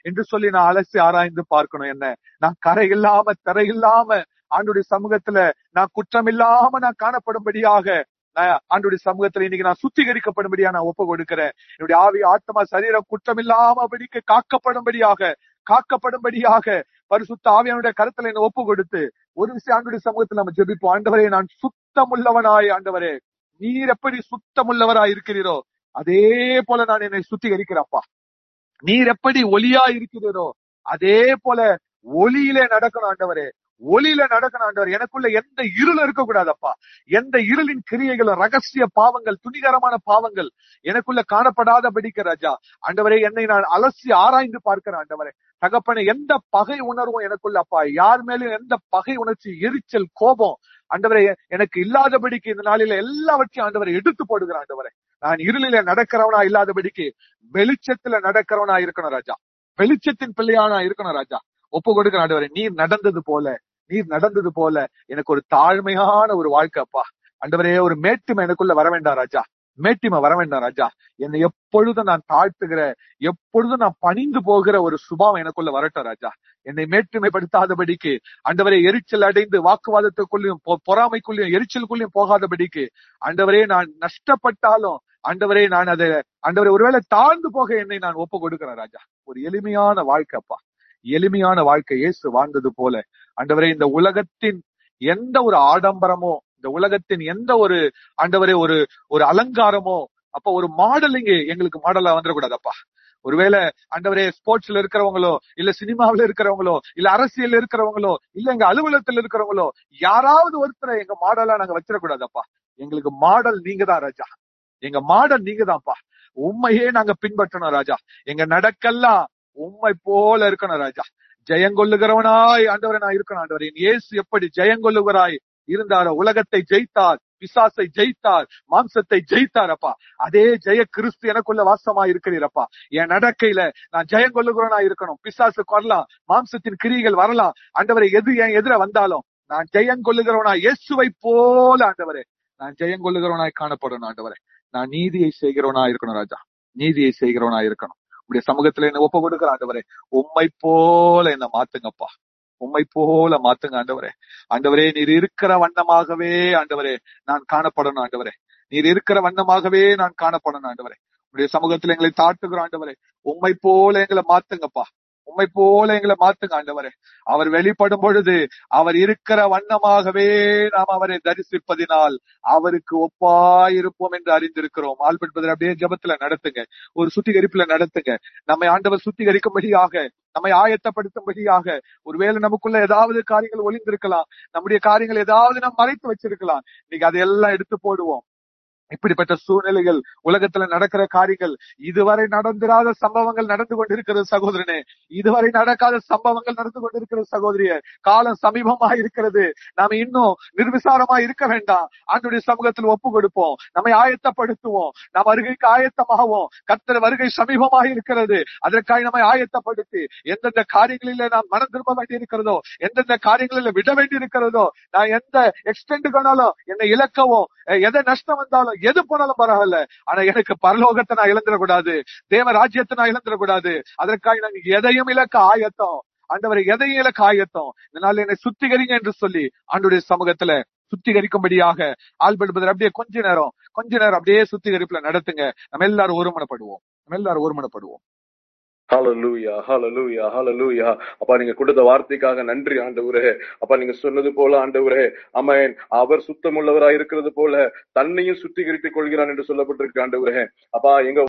A: என்று சொல்லி நான் அலசி ஆராய்ந்து பார்க்கணும் என்ன நான் கரை இல்லாம தரை இல்லாம ஆண்டுடைய சமூகத்துல நான் குற்றம் இல்லாம நான் காணப்படும்படியாக நான் ஆண்டுடைய சமூகத்துல இன்னைக்கு நான் சுத்திகரிக்கப்படும்படியா நான் ஒப்பு கொடுக்கிறேன் என்னுடைய ஆவி ஆத்மா சரீரம் குற்றம் இல்லாமபடிக்கு காக்கப்படும்படியாக காக்கப்படும்படியாக பரிசுத்த ஆவியானுடைய கருத்துல என்ன ஒப்பு கொடுத்து ஒரு விஷயம் ஆண்டுடைய சமூகத்தில் நம்ம ஜெபிப்போம் ஆண்டவரே நான் சுத்தமுள்ளவனாய் ஆண்டவரே நீர் எப்படி சுத்தமுள்ளவராய் இருக்கிறீரோ அதே போல நான் என்னை சுத்திகரிக்கிறப்பா நீர் எப்படி ஒளியா இருக்கிறீரோ அதே போல ஒளியிலே நடக்கணும் ஆண்டவரே ஒளியில நடக்கணும் ஆண்டவர் எனக்குள்ள எந்த இருள் இருக்கக்கூடாதப்பா எந்த இருளின் கிரியைகளும் ரகசிய பாவங்கள் துணிகரமான பாவங்கள் எனக்குள்ள காணப்படாதபடிக்க ராஜா ஆண்டவரே என்னை நான் அலசி ஆராய்ந்து பார்க்கிறேன் ஆண்டவரே தகப்பனை எந்த பகை உணர்வும் எனக்குள்ள அப்பா யார் மேலும் எந்த பகை உணர்ச்சி எரிச்சல் கோபம் ஆண்டவரே எனக்கு இல்லாதபடிக்கு இந்த நாளில எல்லாவற்றையும் ஆண்டவரை எடுத்து போடுகிற ஆண்டவரே நான் இருளில நடக்கிறவனா இல்லாதபடிக்கு வெளிச்சத்துல நடக்கிறவனா இருக்கணும் ராஜா வெளிச்சத்தின் பிள்ளையானா இருக்கணும் ராஜா ஒப்பு கொடுக்கிற ஆண்டவரே நீர் நடந்தது போல நீர் நடந்தது போல எனக்கு ஒரு தாழ்மையான ஒரு வாழ்க்கை அப்பா ஆண்டவரே ஒரு மேட்டிமை எனக்குள்ள வர வேண்டாம் ராஜா மேட்டிமை வர வேண்டாம் ராஜா என்னை எப்பொழுதும் நான் தாழ்த்துகிற எப்பொழுதும் நான் பணிந்து போகிற ஒரு சுபாவம் எனக்குள்ள வரட்டும் ராஜா என்னை மேட்டுமைப்படுத்தாதபடிக்கு ஆண்டவரே எரிச்சல் அடைந்து வாக்குவாதத்துக்குள்ளயும் பொ- பொறாமைக்குள்ளயும் எரிச்சலுக்குள்ளயும் போகாதபடிக்கு ஆண்டவரே நான் நஷ்டப்பட்டாலும் ஆண்டவரே நான் அதை ஆண்டவரே ஒருவேளை தாழ்ந்து போக என்னை நான் ஒப்பு கொடுக்கிறேன் ராஜா ஒரு எளிமையான வாழ்க்கைப்பா எளிமையான வாழ்க்கை இயேசு வாழ்ந்தது போல ஆண்டவரே இந்த உலகத்தின் எந்த ஒரு ஆடம்பரமோ இந்த உலகத்தின் எந்த ஒரு ஆண்டவரே ஒரு ஒரு அலங்காரமோ அப்ப ஒரு மாடலிங் எங்களுக்கு மாடலா வந்துடக்கூடாதப்பா ஒருவேளை ஆண்டவரே ஸ்போர்ட்ஸ்ல இருக்கிறவங்களோ இல்ல சினிமாவில் இருக்கிறவங்களோ இல்ல அரசியல் இருக்கிறவங்களோ இல்ல எங்க அலுவலகத்துல இருக்கிறவங்களோ யாராவது ஒருத்தரை எங்க மாடலா நாங்க வச்சிடக்கூடாதப்பா எங்களுக்கு மாடல் நீங்க தான் ராஜா எங்க மாடல் நீங்க தான்ப்பா உண்மையே நாங்க பின்பற்றணும் ராஜா எங்க நடக்கெல்லாம் உண்மை போல இருக்கணும் ராஜா ஜெயங்கொள்ளுகிறவனாய் ஆண்டவரை நான் இருக்கணும் ஆண்டவரே என் இயேசு எப்படி ஜெயங்கொள்ளுகிறாய் இருந்தாரோ உலகத்தை ஜெயித்தார் பிசாசை ஜெயித்தார் மாம்சத்தை ஜெயித்தாரப்பா அதே ஜெய கிறிஸ்து எனக்குள்ள வாசமா இருக்கிறீரப்பா என் நடக்கையில நான் ஜெயங்கொள்ளுகிறவனா இருக்கணும் பிசாசு வரலாம் மாம்சத்தின் கிரிகள் வரலாம் ஆண்டவரை எது என் எதிர வந்தாலும் நான் ஜெயங்கொள்ளுகிறவனா இயேசுவை போல ஆண்டவரே நான் ஜெயங்கொள்ளுகிறவனாய் காணப்படணும் ஆண்டவரே நான் நீதியை செய்கிறவனா இருக்கணும் ராஜா நீதியை செய்கிறவனா இருக்கணும் உடைய சமூகத்துல என்ன ஒப்பு கொடுக்கிற ஆண்டவரே உம்மை போல என்ன மாத்துங்கப்பா உம்மை போல மாத்துங்க ஆண்டவரே ஆண்டவரே நீர் இருக்கிற வண்ணமாகவே ஆண்டவரே நான் காணப்படணும் ஆண்டவரே நீர் இருக்கிற வண்ணமாகவே நான் காணப்படணும் ஆண்டவரே உடைய சமூகத்துல எங்களை தாட்டுகிற ஆண்டவரே உம்மை போல எங்களை மாத்துங்கப்பா உம்மை போல எங்களை மாத்துங்க ஆண்டவரே அவர் வெளிப்படும் பொழுது அவர் இருக்கிற வண்ணமாகவே நாம் அவரை தரிசிப்பதினால் அவருக்கு ஒப்பாயிருப்போம் என்று அறிந்திருக்கிறோம் ஆல்பர்ட் பதர் அப்படியே ஜெபத்துல நடத்துங்க ஒரு சுத்திகரிப்புல நடத்துங்க நம்மை ஆண்டவர் சுத்திகரிக்கும்படியாக நம்மை ஆயத்தப்படுத்தும்படியாக ஒருவேளை நமக்குள்ள ஏதாவது காரியங்கள் ஒளிந்திருக்கலாம் நம்முடைய காரியங்கள் ஏதாவது நாம் மறைத்து வச்சிருக்கலாம் இன்னைக்கு அதையெல்லாம் எடுத்து போடுவோம் இப்படிப்பட்ட சூழ்நிலைகள் உலகத்துல நடக்கிற காரியங்கள் இதுவரை நடந்திராத சம்பவங்கள் நடந்து கொண்டிருக்கிறது சகோதரனே இதுவரை நடக்காத சம்பவங்கள் நடந்து கொண்டிருக்கிறது சகோதரிய காலம் சமீபமா இருக்கிறது நாம இன்னும் நிர்விசாரமா இருக்க வேண்டாம் ஆண்டுடைய சமூகத்தில் ஒப்பு கொடுப்போம் நம்மை ஆயத்தப்படுத்துவோம் நம் வருகைக்கு ஆயத்தமாகவும் கர்த்தர் வருகை சமீபமாக இருக்கிறது அதற்காக நம்மை ஆயத்தப்படுத்தி எந்தெந்த காரியங்களில நாம் மனம் திரும்ப வேண்டி இருக்கிறதோ எந்தெந்த காரியங்களில விட வேண்டி இருக்கிறதோ நான் எந்த எக்ஸ்டெண்ட் ஆனாலும் என்னை இழக்கவும் அஹ், எதை நஷ்டம் வந்தாலும் எது போனாலும் பரவாயில்ல ஆனா எனக்கு பரலோகத்தை நான் இழந்துடக்கூடாது தேவ ராஜ்யத்தை நான் இழந்துடக்கூடாது அதற்காக நான் எதையும் இழக்க ஆயத்தம் ஆண்டவரை எதையும் இழக்க ஆயத்தம் இதனால என்னை சுத்திகரிங்க என்று சொல்லி ஆண்டுடைய சமூகத்துல சுத்திகரிக்கும்படியாக ஆல்பர்ட் பதர் அப்படியே கொஞ்ச நேரம் கொஞ்ச நேரம் அப்படியே சுத்திகரிப்புல நடத்துங்க நம்ம எல்லாரும் ஒருமனப்படுவோம் நம்ம எல்லாரும் ஒருமனப்படுவோம்
B: ஹalleluya ஹalleluya ஹalleluya அப்பா நீங்க கொடுத்த வார்த்தைக்காக நன்றி ஆண்டவரே அப்பா நீங்க சொன்னது போல ஆண்டவரே அமேன் அவர் சுத்தமுள்ளவராய் இருக்கிறது போல தன்னையும் சுத்திகரித்துக் கொள்கிறான் என்று சொல்லப்பட்டிருக்கு ஆண்டவரே அப்பா எங்க